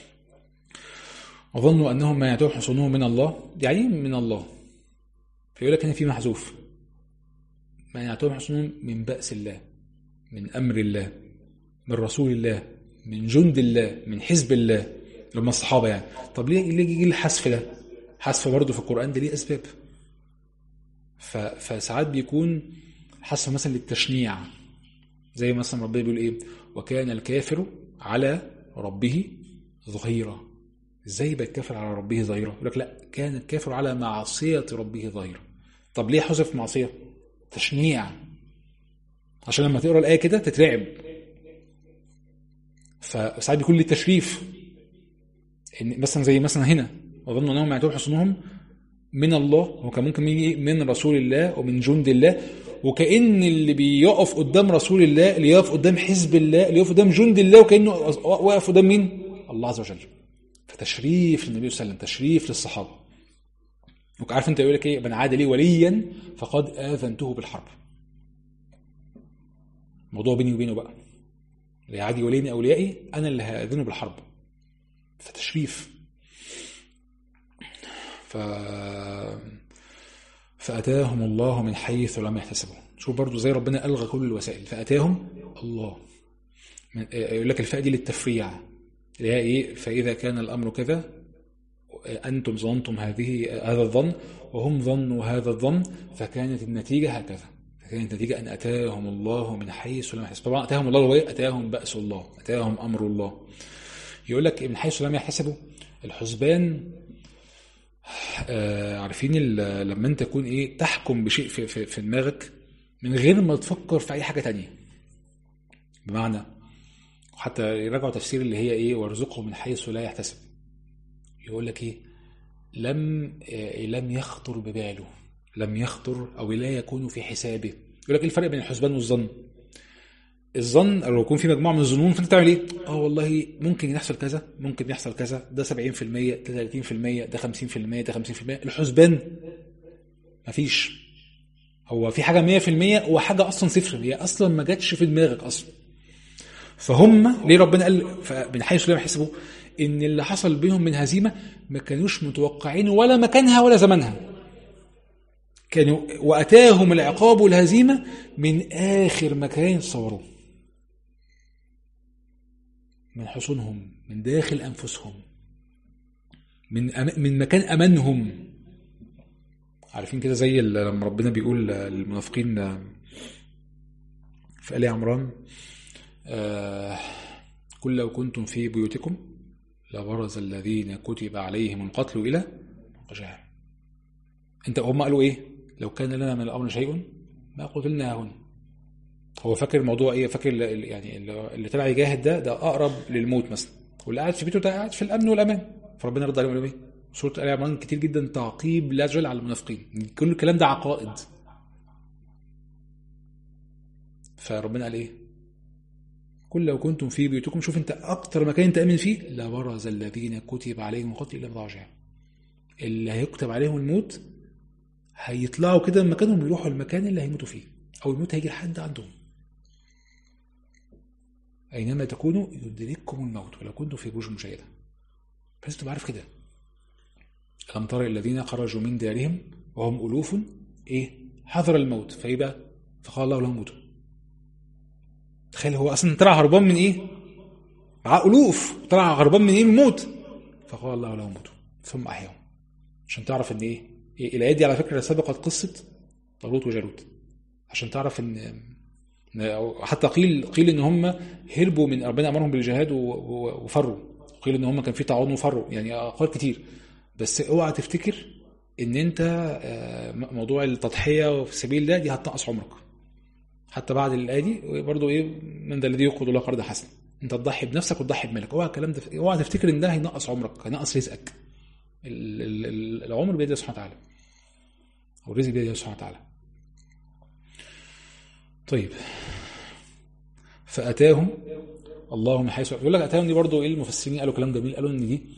وظنوا انهم مانعتهم حصونهم من الله يعني من الله فيقول لك هنا في محذوف مانعتهم حصونهم من بأس الله من امر الله من رسول الله من جند الله من حزب الله لما الصحابه يعني طب ليه ليه يجي الحذف ده حذف برضه في القران ده ليه اسباب فساعات بيكون حذف مثلا للتشنيع زي مثلا ربنا بيقول ايه وكان الكافر على ربه ظهيرا ازاي يبقى الكافر على ربه ظهيرا يقول لك لا كان الكافر على معصيه ربه ظهيرا طب ليه حذف معصيه تشنيع عشان لما تقرا الايه كده تترعب فساعات بيكون لي تشريف ان مثلا زي مثلا هنا اظن انهم يعتبروا حصنهم من الله وكان ممكن يجي من رسول الله ومن جند الله وكأن اللي بيقف قدام رسول الله اللي يقف قدام حزب الله اللي يقف قدام جند الله وكأنه واقف قدام مين؟ الله عز وجل فتشريف للنبي صلى الله عليه وسلم تشريف للصحابة وعارف انت يقول لك ايه من عاد لي وليا فقد آذنته بالحرب موضوع بيني وبينه بقى اللي عادي وليني اوليائي انا اللي هاذنه بالحرب فتشريف ف فاتاهم الله من حيث لم يحتسبوا شوف برضو زي ربنا الغى كل الوسائل فاتاهم الله يقول لك الفاء دي للتفريع اللي هي ايه فاذا كان الامر كذا انتم ظننتم هذه هذا الظن وهم ظنوا هذا الظن فكانت النتيجه هكذا كانت النتيجة أن أتاهم الله من حيث لم يحتسبوا طبعا أتاهم الله هو أتاهم بأس الله أتاهم أمر الله يقول لك من حيث لم يحتسبوا الحسبان آه عارفين لما انت تكون ايه تحكم بشيء في, في, في دماغك من غير ما تفكر في اي حاجه تانية بمعنى حتى يراجعوا تفسير اللي هي ايه وارزقه من حيث لا يحتسب يقول لك ايه لم آه لم يخطر بباله لم يخطر او لا يكون في حسابه يقول لك ايه الفرق بين الحسبان والظن الظن لو يكون في مجموعه من الظنون فانت تعمل ايه اه والله ممكن يحصل كذا ممكن يحصل كذا ده 70% ده 30% ده 50% ده 50% الحسبان مفيش هو في حاجه 100% وحاجه اصلا صفر هي اصلا ما جاتش في دماغك اصلا فهم ليه ربنا قال من حيث لا يحسبوا ان اللي حصل بينهم من هزيمه ما كانوش متوقعين ولا مكانها ولا زمنها كانوا واتاهم العقاب والهزيمه من اخر مكان تصوروه من حصونهم من داخل انفسهم من أم... من مكان امانهم عارفين كده زي لما ربنا بيقول للمنافقين في آل عمران آه قل لو كنتم في بيوتكم لبرز الذين كتب عليهم القتل الى مضاجعهم انت هم قالوا ايه لو كان لنا من الامر شيء ما قتلنا هنا هو فاكر الموضوع ايه فاكر يعني اللي طلع يجاهد ده ده اقرب للموت مثلا واللي قاعد في بيته ده قاعد في الامن والامان فربنا رد عليهم ايه سوره ال عمران كتير جدا تعقيب لا يجعل على المنافقين كل الكلام ده عقائد فربنا قال ايه قل لو كنتم في بيوتكم شوف انت اكتر مكان انت امن فيه لبرز الذين كتب عليهم القتل الى مضاجعهم اللي هيكتب عليهم الموت هيطلعوا كده من مكانهم يروحوا المكان اللي هيموتوا فيه او الموت هيجي لحد عندهم اينما تكونوا يدرككم الموت ولو كنتم في بروج مشيده بس تبقى عارف كده ألم ترى الذين خرجوا من دارهم وهم ألوف إيه حذر الموت فإيه فقال الله لهم موتوا تخيل هو أصلا طلع هربان من إيه معاه ألوف طلع هربان من إيه من الموت فقال الله لهم موتوا ثم أحياهم عشان تعرف إن إيه, إيه الآيات دي على فكرة سبقت قصة طالوت وجالوت عشان تعرف إن حتى قيل قيل ان هم هربوا من ربنا امرهم بالجهاد وفروا قيل ان هم كان في تعاون وفروا يعني اقوال كتير بس اوعى تفتكر ان انت موضوع التضحيه في سبيل الله دي هتنقص عمرك حتى بعد الايه دي برضه ايه من ذا الذي يقرض الله قرضا حسنا انت تضحي بنفسك وتضحي بمالك اوعى الكلام ده اوعى تفتكر ان ده هينقص عمرك هينقص رزقك ال- ال- ال- العمر بيد الله سبحانه وتعالى والرزق بيد الله سبحانه وتعالى طيب فاتاهم الله من حيث يقول لك اتاهم دي برضو ايه المفسرين قالوا كلام جميل قالوا ان دي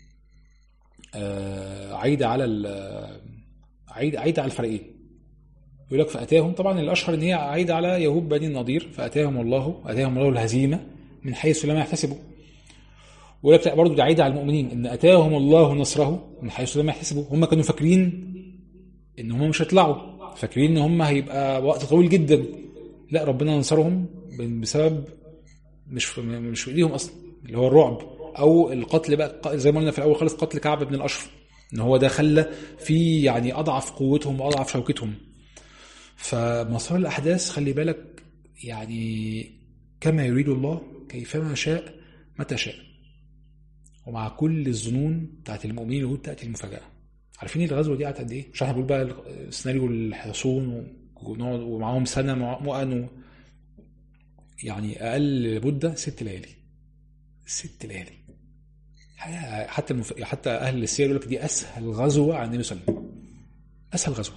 آه عايده على ال- عايده عايده على الفريقين يقول لك فاتاهم طبعا الاشهر ان هي عايده على يهود بني النضير فاتاهم الله اتاهم الله الهزيمه من حيث لم يحتسبوا ويقول لك برضه دي عايده على المؤمنين ان اتاهم الله نصره من حيث لم يحتسبوا هم كانوا فاكرين ان هم مش هيطلعوا فاكرين ان هم هيبقى وقت طويل جدا لا ربنا نصرهم بسبب مش في مش في ايديهم اصلا اللي هو الرعب او القتل بقى زي ما قلنا في الاول خالص قتل كعب بن الاشرف ان هو ده خلى في يعني اضعف قوتهم واضعف شوكتهم فمسار الاحداث خلي بالك يعني كما يريد الله كيفما شاء متى شاء ومع كل الظنون بتاعت المؤمنين اليهود تاتي المفاجاه عارفين الغزوه دي قعدت قد ايه؟ مش احنا بنقول بقى السيناريو الحصون ونقعد ومعاهم سنه مؤن يعني اقل مده ست ليالي ست ليالي حاجة- حتى المف... حتى اهل السير يقول لك دي اسهل غزوه عن النبي صلى الله عليه وسلم اسهل غزوه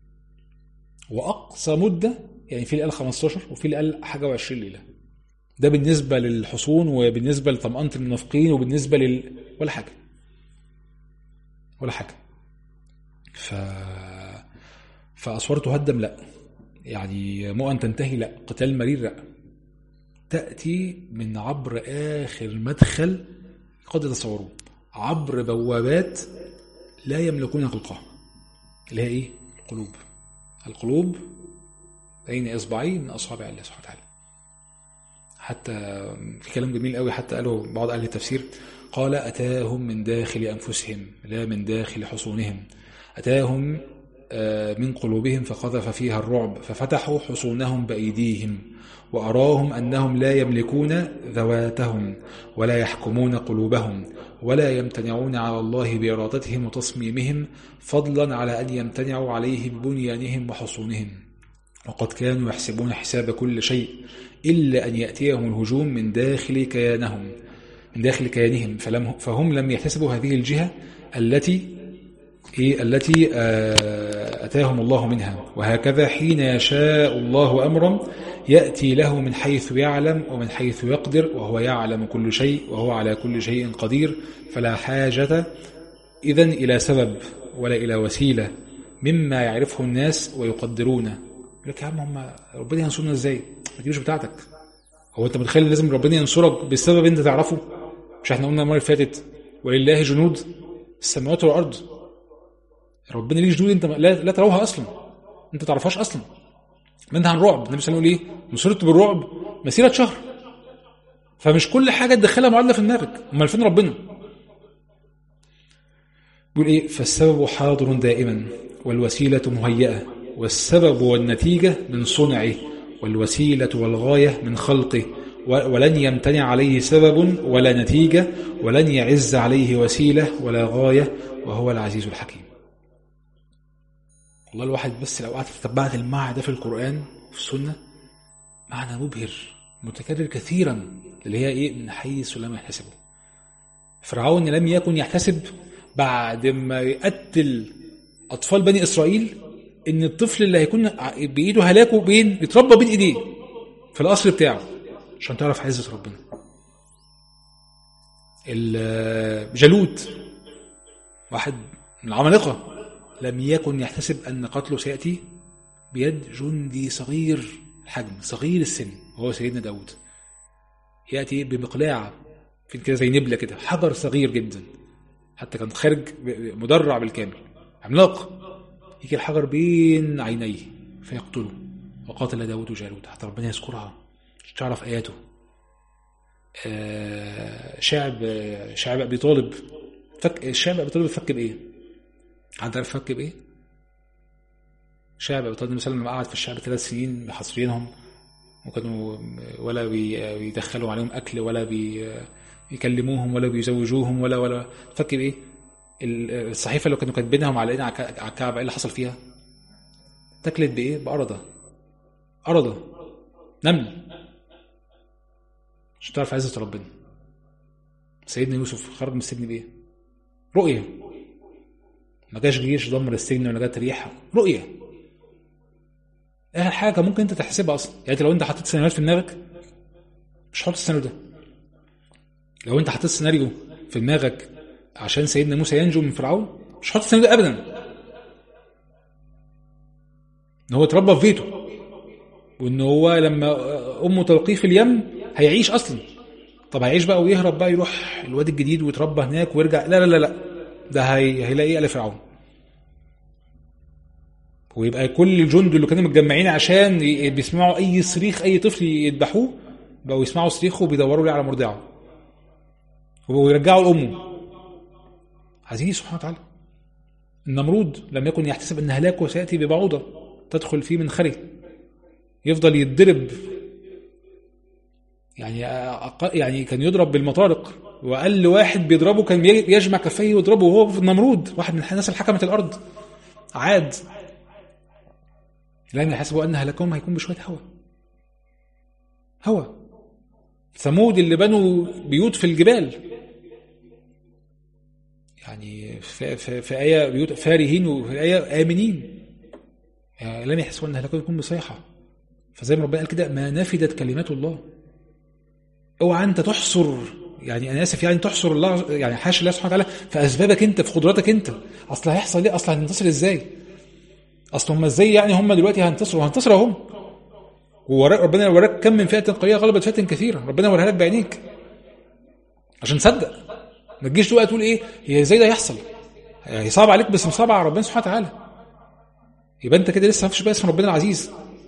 واقصى مده يعني في اللي قال 15 وفي اللي قال حاجه و20 ليله ده بالنسبه للحصون وبالنسبه لطمانه المنافقين وبالنسبه لل ولا حاجه ولا حاجه ف فاسوار تهدم لا يعني مؤن تنتهي لا قتال مرير لا تاتي من عبر اخر مدخل قد يتصوروه عبر بوابات لا يملكون خلقها اللي هي ايه القلوب القلوب بين اصبعي من اصابع الله سبحانه وتعالى حتى في كلام جميل قوي حتى قالوا بعض اهل التفسير قال اتاهم من داخل انفسهم لا من داخل حصونهم اتاهم آه، من قلوبهم فقذف فيها الرعب ففتحوا حصونهم بايديهم واراهم انهم لا يملكون ذواتهم ولا يحكمون قلوبهم ولا يمتنعون على الله بارادتهم وتصميمهم فضلا على ان يمتنعوا عليه ببنيانهم وحصونهم وقد كانوا يحسبون حساب كل شيء إلا أن يأتيهم الهجوم من داخل كيانهم من داخل كيانهم فلم فهم لم يحتسبوا هذه الجهة التي إيه التي آه، أتاهم الله منها وهكذا حين يشاء الله أمرا يأتي له من حيث يعلم ومن حيث يقدر وهو يعلم كل شيء وهو على كل شيء قدير فلا حاجة إذن إلى سبب ولا إلى وسيلة مما يعرفه الناس ويقدرونه يقول لك يا عم هم ربنا ينصرنا ازاي؟ ما دي مش بتاعتك هو انت متخيل لازم ربنا ينصرك بسبب انت تعرفه؟ مش احنا قلنا المره اللي فاتت ولله جنود السماوات والارض ربنا ليه جنود انت لا, لا تروها اصلا انت ما تعرفهاش اصلا منها عن رعب النبي صلى الله عليه وسلم يقول ايه؟ نصرت بالرعب مسيره شهر فمش كل حاجه تدخلها معادله في دماغك امال فين ربنا؟ بيقول ايه فالسبب حاضر دائما والوسيله مهيئه والسبب والنتيجه من صنعه والوسيله والغايه من خلقه و- ولن يمتنع عليه سبب ولا نتيجه ولن يعز عليه وسيله ولا غايه وهو العزيز الحكيم والله الواحد بس لو قعدت تتبعت المعنى ده في القران وفي السنه معنى مبهر متكرر كثيرا اللي هي ايه من حيث لم يحتسبه فرعون لم يكن يحتسب بعد ما يقتل اطفال بني اسرائيل ان الطفل اللي هيكون ع- بايده هلاكه بين يتربى بين ايديه في القصر بتاعه عشان تعرف عزه ربنا ال- جالوت واحد من العمالقه لم يكن يحتسب ان قتله سياتي بيد جندي صغير الحجم صغير السن وهو سيدنا داود ياتي بمقلاع في كده زي نبله كده حجر صغير جدا حتى كان خارج ب- مدرع بالكامل عملاق يجي الحجر بين عينيه فيقتله وقاتل داود جالوت حتى ربنا يذكرها تعرف اياته آه، شعب شعب ابي طالب فك الشعب ابي طالب فك بايه؟ حد عارف فك بايه؟ شعب ابي طالب مثلا لما قعد في الشعب ثلاث سنين محاصرينهم وكانوا ولا بي- بيدخلوا عليهم اكل ولا بي يكلموهم ولا بيزوجوهم ولا ولا فك بايه؟ ال- الصحيفه اللي كانوا كاتبينهم على ايدنا على الك- على الكعبه ايه اللي حصل فيها؟ تكلت بايه؟ بقرده قرده نمل عشان تعرف عزة ربنا سيدنا يوسف خرج من السجن بايه رؤية ما جاش جيش دمر السجن ولا جت ريحة رؤية اخر حاجة ممكن انت تحسبها اصلا يعني لو انت حطيت سيناريوهات في دماغك مش حط السيناريو ده لو انت حطيت سيناريو في دماغك عشان سيدنا موسى ينجو من فرعون مش حط السيناريو ده ابدا ان هو اتربى في بيته وان هو لما امه تلقيه في اليم هيعيش اصلا طب هيعيش بقى ويهرب بقى يروح الوادي الجديد ويتربى هناك ويرجع لا لا لا لا ده هي... هيلاقي آل فرعون ويبقى كل الجند اللي كانوا متجمعين عشان بيسمعوا اي صريخ اي طفل يذبحوه بقوا يسمعوا صريخه وبيدوروا ليه على مرضعه ويرجعوا لامه عزيز سبحانه وتعالى النمرود لم يكن يحتسب ان هلاكه سياتي ببعوضه تدخل فيه من خري يفضل يتضرب يعني يعني كان يضرب بالمطارق واقل واحد بيضربه كان يجمع كفيه ويضربه وهو في النمرود واحد من الناس اللي حكمت الارض عاد لم يحسبوا ان هلاكهم هيكون بشويه هوا هوا ثمود اللي بنوا بيوت في الجبال يعني في, في, في آية بيوت فارهين وفي آية آمنين يعني لم يحسبوا أن هلاكهم يكون بصيحة فزي ما ربنا قال كده ما نفدت كلمات الله اوعى انت تحصر يعني انا اسف يعني تحصر الله يعني حاشا الله سبحانه وتعالى في اسبابك انت في قدراتك انت اصل هيحصل ايه اصل هننتصر ازاي اصل هم ازاي يعني هم دلوقتي هينتصروا هنتصروا اهم ووراك ربنا وراك كم من فئه قليله غلبت فئه كثيره ربنا وريها لك بعينيك عشان تصدق ما تجيش دلوقتي تقول ايه هي ازاي ده يحصل هي صعب عليك بس مش صعب على ربنا سبحانه وتعالى يبقى انت كده لسه ما فيش بقى اسم ربنا العزيز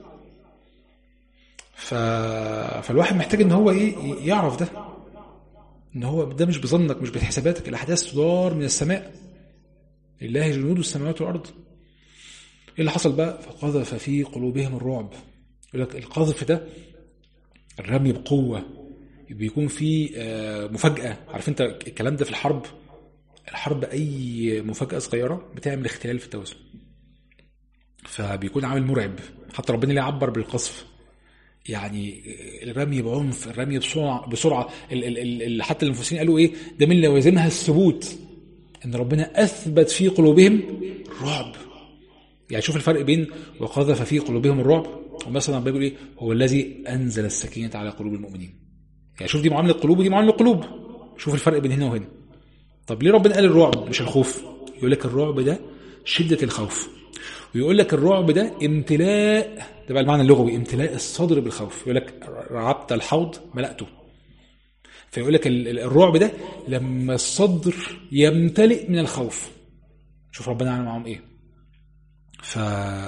ف... فالواحد محتاج ان هو ايه يعرف ده ان هو ده مش بظنك مش بحساباتك الاحداث تدار من السماء لله جنود السماوات والارض ايه اللي حصل بقى فقذف في قلوبهم الرعب يقول لك القذف ده الرمي بقوه بيكون في مفاجاه عارف انت الكلام ده في الحرب الحرب اي مفاجاه صغيره بتعمل اختلال في التوازن فبيكون عامل مرعب حتى ربنا اللي يعبر بالقذف يعني الرمي بعنف الرمي بسرعه بسرعه ال ال ال حتى المفسرين قالوا ايه ده من لوازمها الثبوت ان ربنا اثبت في قلوبهم رعب يعني شوف الفرق بين وقذف في قلوبهم الرعب ومثلا بيقول ايه هو الذي انزل السكينه على قلوب المؤمنين يعني شوف دي معامله قلوب ودي معامله قلوب شوف الفرق بين هنا وهنا طب ليه ربنا قال الرعب مش الخوف يقول لك الرعب ده شده الخوف ويقول لك الرعب ده امتلاء ده بقى المعنى اللغوي امتلاء الصدر بالخوف يقول لك رعبت الحوض ملأته فيقول لك الرعب ده لما الصدر يمتلئ من الخوف شوف ربنا عمل معاهم ايه ف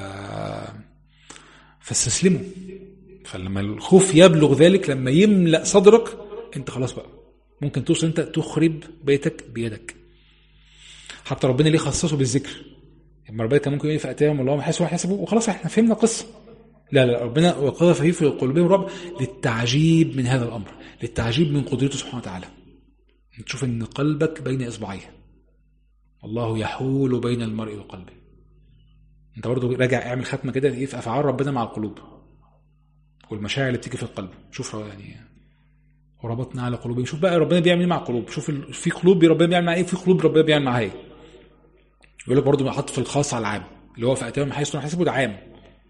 فاستسلموا فلما الخوف يبلغ ذلك لما يملأ صدرك انت خلاص بقى ممكن توصل انت تخرب بيتك بيدك حتى ربنا ليه خصصه بالذكر لما ربنا كان ممكن يقف اتاهم الله ما حسبوا حسبوا وخلاص احنا فهمنا القصه لا لا ربنا وقذف فيه في قلوبهم رعب للتعجيب من هذا الامر للتعجيب من قدرته سبحانه وتعالى تشوف ان قلبك بين اصبعيه الله يحول بين المرء وقلبه انت برضه راجع اعمل ختمه كده ايه في افعال ربنا مع القلوب والمشاعر اللي بتيجي في القلب شوف يعني وربطنا على قلوبهم شوف بقى ربنا بيعمل ايه مع القلوب شوف في قلوب ربنا بيعمل معاها ايه في قلوب ربنا بيعمل معاها ايه يقول لك برضه حط في الخاص على العام اللي هو في اتاهم حيث حسبوا ده عام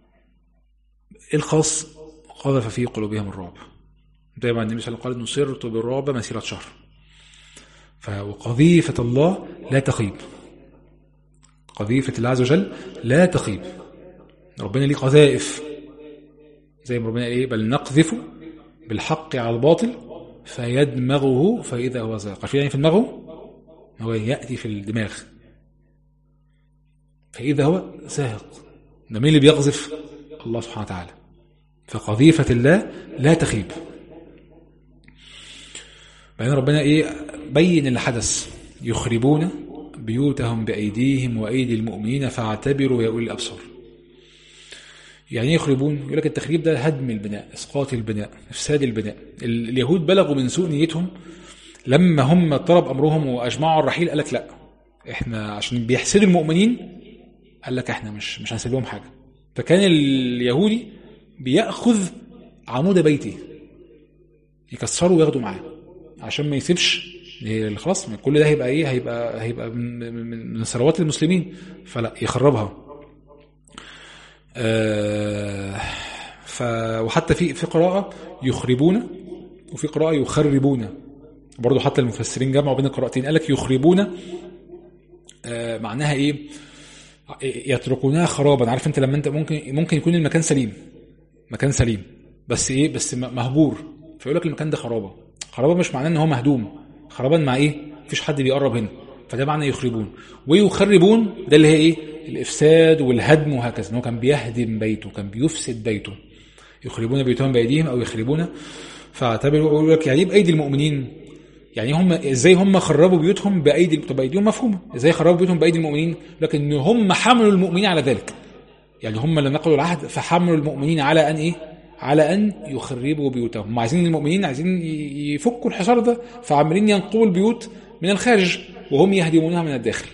الخاص قذف في قلوبهم الرعب دايما النبي صلى الله عليه وسلم قال نصرت بالرعب مسيرة شهر وقذيفة الله لا تخيب قذيفة الله عز وجل لا تخيب ربنا ليه قذائف زي ما ربنا قال ايه بل نقذف بالحق على الباطل فيدمغه فإذا هو زاق عارفين يعني في دماغه هو يأتي في الدماغ فإذا هو زاهق ده مين اللي بيقذف الله سبحانه وتعالى فقذيفة الله لا تخيب بعدين ربنا ايه بين اللي حدث يخربون بيوتهم بأيديهم وأيدي المؤمنين فاعتبروا يا أولي الأبصار يعني يخربون يقول لك التخريب ده هدم البناء اسقاط البناء افساد البناء اليهود بلغوا من سوء نيتهم لما هم طلب امرهم واجمعوا الرحيل قال لك لا احنا عشان بيحسدوا المؤمنين قال لك احنا مش مش هنسيب لهم حاجه فكان اليهودي بياخذ عمود بيته يكسروا وياخدوا معاه عشان ما يسيبش خلاص كل ده هيبقى ايه هيبقى هيبقى من, من ثروات المسلمين فلا يخربها آه ف وحتى في في قراءه يخربون وفي قراءه يخربون برضه حتى المفسرين جمعوا بين القراءتين قال لك يخربون آه معناها ايه يتركونها خرابا عارف انت لما انت ممكن ممكن يكون المكان سليم مكان سليم بس ايه بس مهجور فيقول لك المكان ده خرابه خرابه مش معناه ان هو مهدوم خرابا مع ايه مفيش حد بيقرب هنا فده معنى يخربون ويخربون ده اللي هي ايه الافساد والهدم وهكذا ان هو كان بيهدم بيته كان بيفسد بيته يخربون بيوتهم بايديهم او يخربون فاعتبروا يقول لك يعني ايه بايدي المؤمنين يعني هم ازاي هم خربوا بيوتهم بايدي طب ايديهم مفهومه ازاي خربوا بيوتهم بايدي المؤمنين لكن هم حملوا المؤمنين على ذلك يعني هم اللي نقلوا العهد فحملوا المؤمنين على ان ايه على ان يخربوا بيوتهم هم عايزين المؤمنين عايزين يفكوا الحصار ده فعمالين ينقوا البيوت من الخارج وهم يهدمونها من الداخل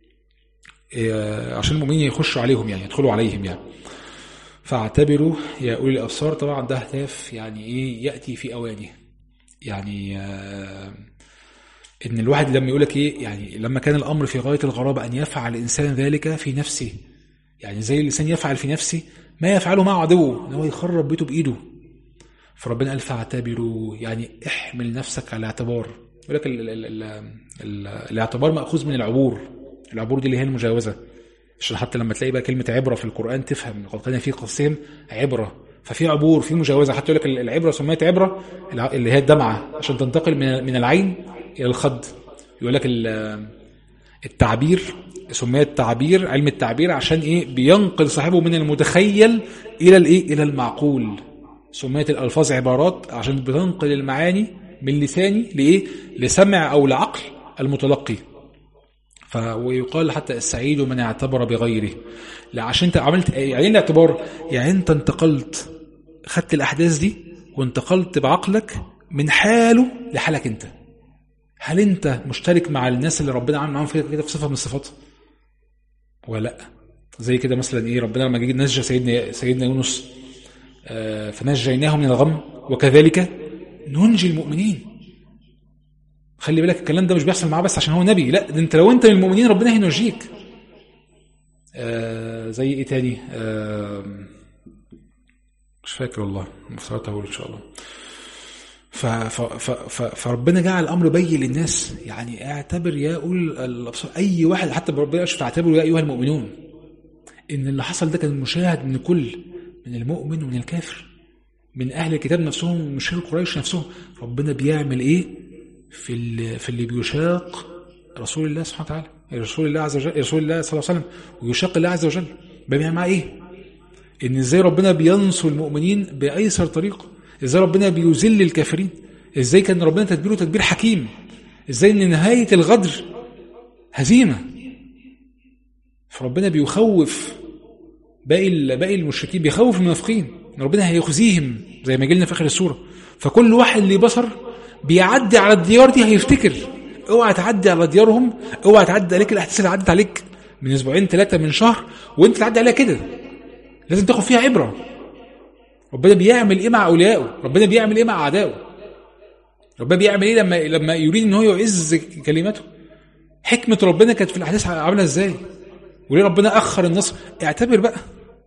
إيه، عشان المؤمنين يخشوا عليهم يعني يدخلوا عليهم يعني فاعتبروا يا اولي الابصار طبعا ده هدف يعني ايه ياتي في اوانه يعني آه ان الواحد لما يقول لك ايه يعني لما كان الامر في غايه الغرابه ان يفعل الانسان ذلك في نفسه يعني زي الانسان يفعل في نفسه ما يفعله مع عدوه ان هو يخرب بيته بايده فربنا قال فاعتبروا يعني احمل نفسك على اعتبار يقول لك ال ال ال ال الاعتبار ماخوذ من العبور العبور دي اللي هي المجاوزه عشان حتى لما تلاقي بقى كلمه عبره في القران تفهم قد كان في قصهم عبره ففي عبور في مجاوزه حتى يقول لك العبره سميت عبره اللي هي الدمعه عشان تنتقل من من العين الى الخد يقول لك التعبير سميت تعبير علم التعبير عشان ايه بينقل صاحبه من المتخيل الى الايه الى المعقول سميت الالفاظ عبارات عشان بتنقل المعاني من لساني لايه لسمع او لعقل المتلقي ف ويقال حتى السعيد من اعتبر بغيره لا عشان انت عملت يعني ايه الاعتبار يعني انت انتقلت خدت الاحداث دي وانتقلت بعقلك من حاله لحالك انت هل انت مشترك مع الناس اللي ربنا عامل معاهم كده في صفه من الصفات ولا لا زي كده مثلا ايه ربنا لما جه نجى سيدنا سيدنا يونس آه فنجيناه من الغم وكذلك ننجي المؤمنين خلي بالك الكلام ده مش بيحصل معاه بس عشان هو نبي لا ده انت لو انت من المؤمنين ربنا هينجيك آه زي ايه تاني آه مش فاكر والله مفترض اقول ان شاء الله ف ف ف فربنا جعل الامر بين للناس يعني اعتبر يا اول الابصار اي واحد حتى ربنا قال فاعتبروا يا ايها المؤمنون ان اللي حصل ده كان مشاهد من كل من المؤمن ومن الكافر من اهل الكتاب نفسهم من مشرك قريش نفسهم ربنا بيعمل ايه في اللي في اللي بيشاق رسول الله سبحانه وتعالى رسول الله عز وجل رسول الله صلى الله عليه وسلم ويشاق الله عز وجل بيعمل معاه ايه ان ازاي ربنا بينصر المؤمنين بايسر طريقه ازاي ربنا بيذل الكافرين ازاي كان ربنا تدبيره تدبير حكيم ازاي ان نهايه الغدر هزيمه فربنا بيخوف باقي باقي المشركين بيخوف المنافقين ان ربنا هيخزيهم زي ما جيلنا في اخر السوره فكل واحد اللي بصر بيعدي على الديار دي هيفتكر اوعى تعدي على ديارهم اوعى تعدي عليك الاحداث اللي عدت عليك من اسبوعين ثلاثه من شهر وانت تعدي عليها كده لازم تاخد فيها عبره ربنا بيعمل ايه مع اوليائه ربنا بيعمل ايه مع اعدائه ربنا بيعمل ايه لما لما يريد ان هو يعز كلمته حكمه ربنا كانت في الاحداث عامله ازاي وليه ربنا اخر النصر اعتبر بقى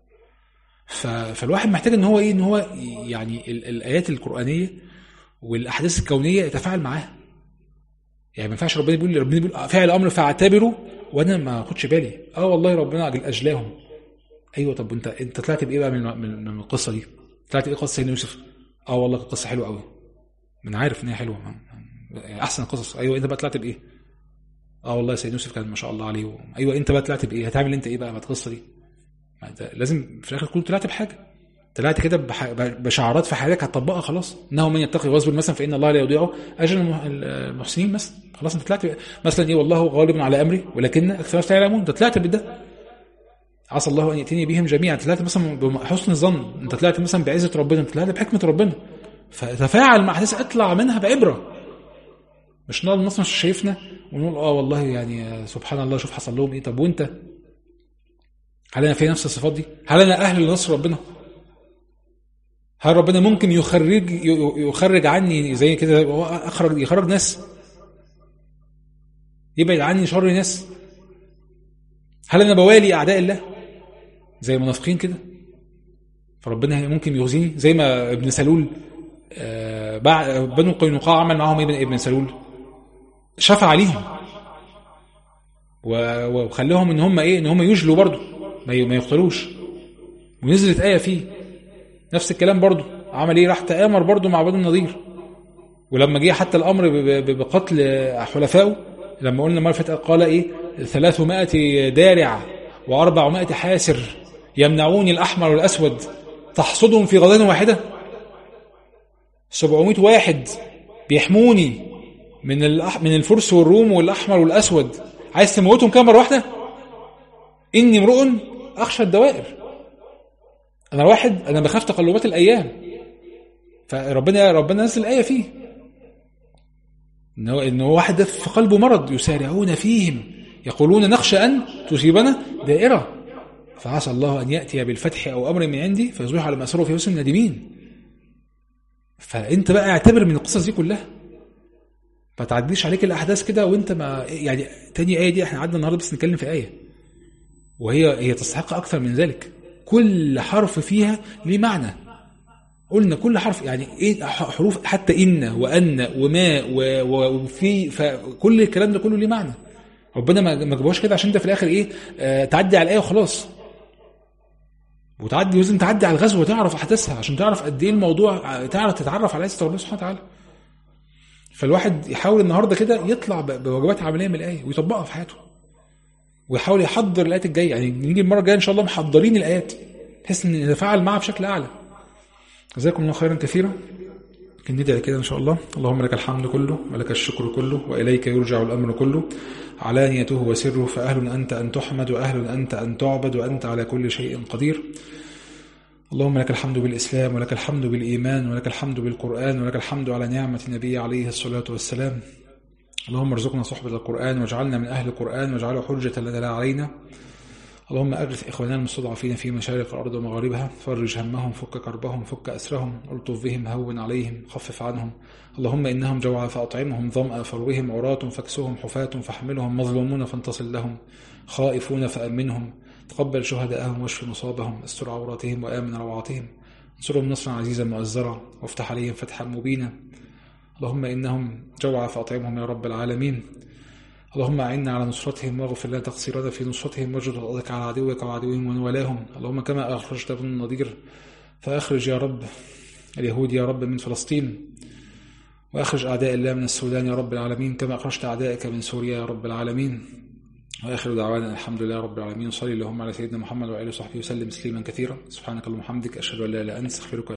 فالواحد محتاج ان هو ايه ان هو يعني الايات القرانيه والاحداث الكونيه يتفاعل معاها يعني ما ينفعش ربنا بيقول ربنا بيقول فعل الامر فاعتبروا وانا ما اخدش بالي اه والله ربنا اجلاهم ايوه طب انت انت طلعت بايه بقى من, من, من القصه دي طلعت ايه قصه سيدنا يوسف اه والله قصه حلوه قوي من عارف ان هي حلوه يعني احسن قصص ايوه انت بقى طلعت بايه اه والله سيدنا يوسف كان ما شاء الله عليه و... ايوه انت بقى طلعت بايه هتعمل انت ايه بقى بعد القصه دي لازم في الاخر تكون طلعت بحاجه طلعت كده بح... بشعارات في حياتك هتطبقها خلاص انه من يتقي ويصبر مثلا فان الله لا يضيع اجر المحسنين مثلا خلاص انت طلعت مثلا ايه والله غالب على امري ولكن اكثر الناس لا يعلمون انت طلعت بده عسى الله ان ياتيني بهم جميعا انت طلعت مثلا بحسن الظن انت طلعت مثلا بعزه ربنا انت طلعت بحكمه ربنا فتفاعل مع احداث اطلع منها بعبره مش نقعد الناس مش شايفنا ونقول اه والله يعني سبحان الله شوف حصل لهم ايه طب وانت هل انا في نفس الصفات دي هل انا اهل لنصر ربنا هل ربنا ممكن يخرج يخرج عني زي كده هو اخرج يخرج ناس يبعد عني شر ناس هل انا بوالي اعداء الله زي المنافقين كده فربنا ممكن يخزيني زي ما ابن سلول آه، بع- بنو قينقاع عمل معاهم ايه ابن- ابن سلول شفع عليهم و- وخلاهم ان هم ايه ان هم يجلوا برضه ما ي- ما يقتلوش ونزلت ايه فيه نفس الكلام برضه عمل ايه راح تآمر برضه مع بنو النضير ولما جه حتى الامر ب- ب- بقتل حلفائه لما قلنا المره اللي فاتت قال ايه 300 دارع و400 حاسر يمنعوني الاحمر والاسود تحصدهم في غضين واحده 700 واحد بيحموني من الأح... من الفرس والروم والاحمر والاسود عايز تموتهم كام مره واحده اني امرؤ اخشى الدوائر انا واحد انا بخاف تقلبات الايام فربنا ربنا نزل ايه فيه ان هو ان هو واحد ده في قلبه مرض يسارعون فيهم يقولون نخشى ان تصيبنا دائره فعسى الله ان ياتي بالفتح او امر من عندي فيصبحوا على ما اسروا في حسن نادمين فانت بقى اعتبر من القصص دي كلها ما تعديش عليك الاحداث كده وانت ما يعني تاني ايه دي احنا قعدنا النهارده بس نتكلم في ايه وهي هي تستحق اكثر من ذلك كل حرف فيها ليه معنى قلنا كل حرف يعني ايه ح- حروف حتى ان وان وما و- و- وفي فكل الكلام ده كله ليه معنى ربنا ما ما جابوهاش كده عشان انت في الاخر ايه آه تعدي على الايه وخلاص وتعدي لازم تعدي على الغزو وتعرف احداثها عشان تعرف قد ايه الموضوع آه، تعرف تتعرف على عزه ربنا سبحانه وتعالى فالواحد يحاول النهارده كده يطلع ب- بواجبات عمليه من الايه ويطبقها في حياته ويحاول يحضر الايات الجايه يعني نيجي المره الجايه ان شاء الله محضرين الايات بحيث ان نتفاعل معها بشكل اعلى جزاكم الله خيرا كثيرا ممكن ندعي كده ان شاء الله اللهم لك الحمد كله ولك الشكر كله واليك يرجع الامر كله علانيته وسره فاهل انت ان تحمد واهل انت ان تعبد وانت على كل شيء قدير اللهم لك الحمد بالإسلام ولك الحمد بالإيمان ولك الحمد بالقرآن ولك الحمد على نعمة نبي عليه الصلاة والسلام اللهم ارزقنا صحبة القرآن واجعلنا من أهل القرآن واجعله حجة لنا لا علينا اللهم أغث إخواننا المستضعفين في مشارق الأرض ومغاربها فرج همهم فك كربهم فك أسرهم ألطف بهم هون عليهم خفف عنهم اللهم إنهم جوعى فأطعمهم ظمأ فروهم عراة فاكسهم حفاة فاحملهم مظلومون فانتصر لهم خائفون فأمنهم تقبل شهداءهم واشف مصابهم استر عوراتهم وآمن روعاتهم انصرهم نصرا عزيزا مؤزرا وافتح عليهم فتحا مبينا اللهم إنهم جوعى فأطعمهم يا رب العالمين اللهم أعنا على نصرتهم واغفر لنا تقصيرنا في نصرتهم واجد وضعك على عدوك وعدوهم ومن والاهم اللهم كما أخرجت ابن النضير فأخرج يا رب اليهود يا رب من فلسطين وأخرج أعداء الله من السودان يا رب العالمين كما أخرجت أعدائك من سوريا يا رب العالمين وآخر دعوانا الحمد لله رب العالمين صلي اللهم على سيدنا محمد وآله وصحبه وسلم تسليما كثيرا سبحانك اللهم وبحمدك أشهد أن لا إله إلا أنت أستغفرك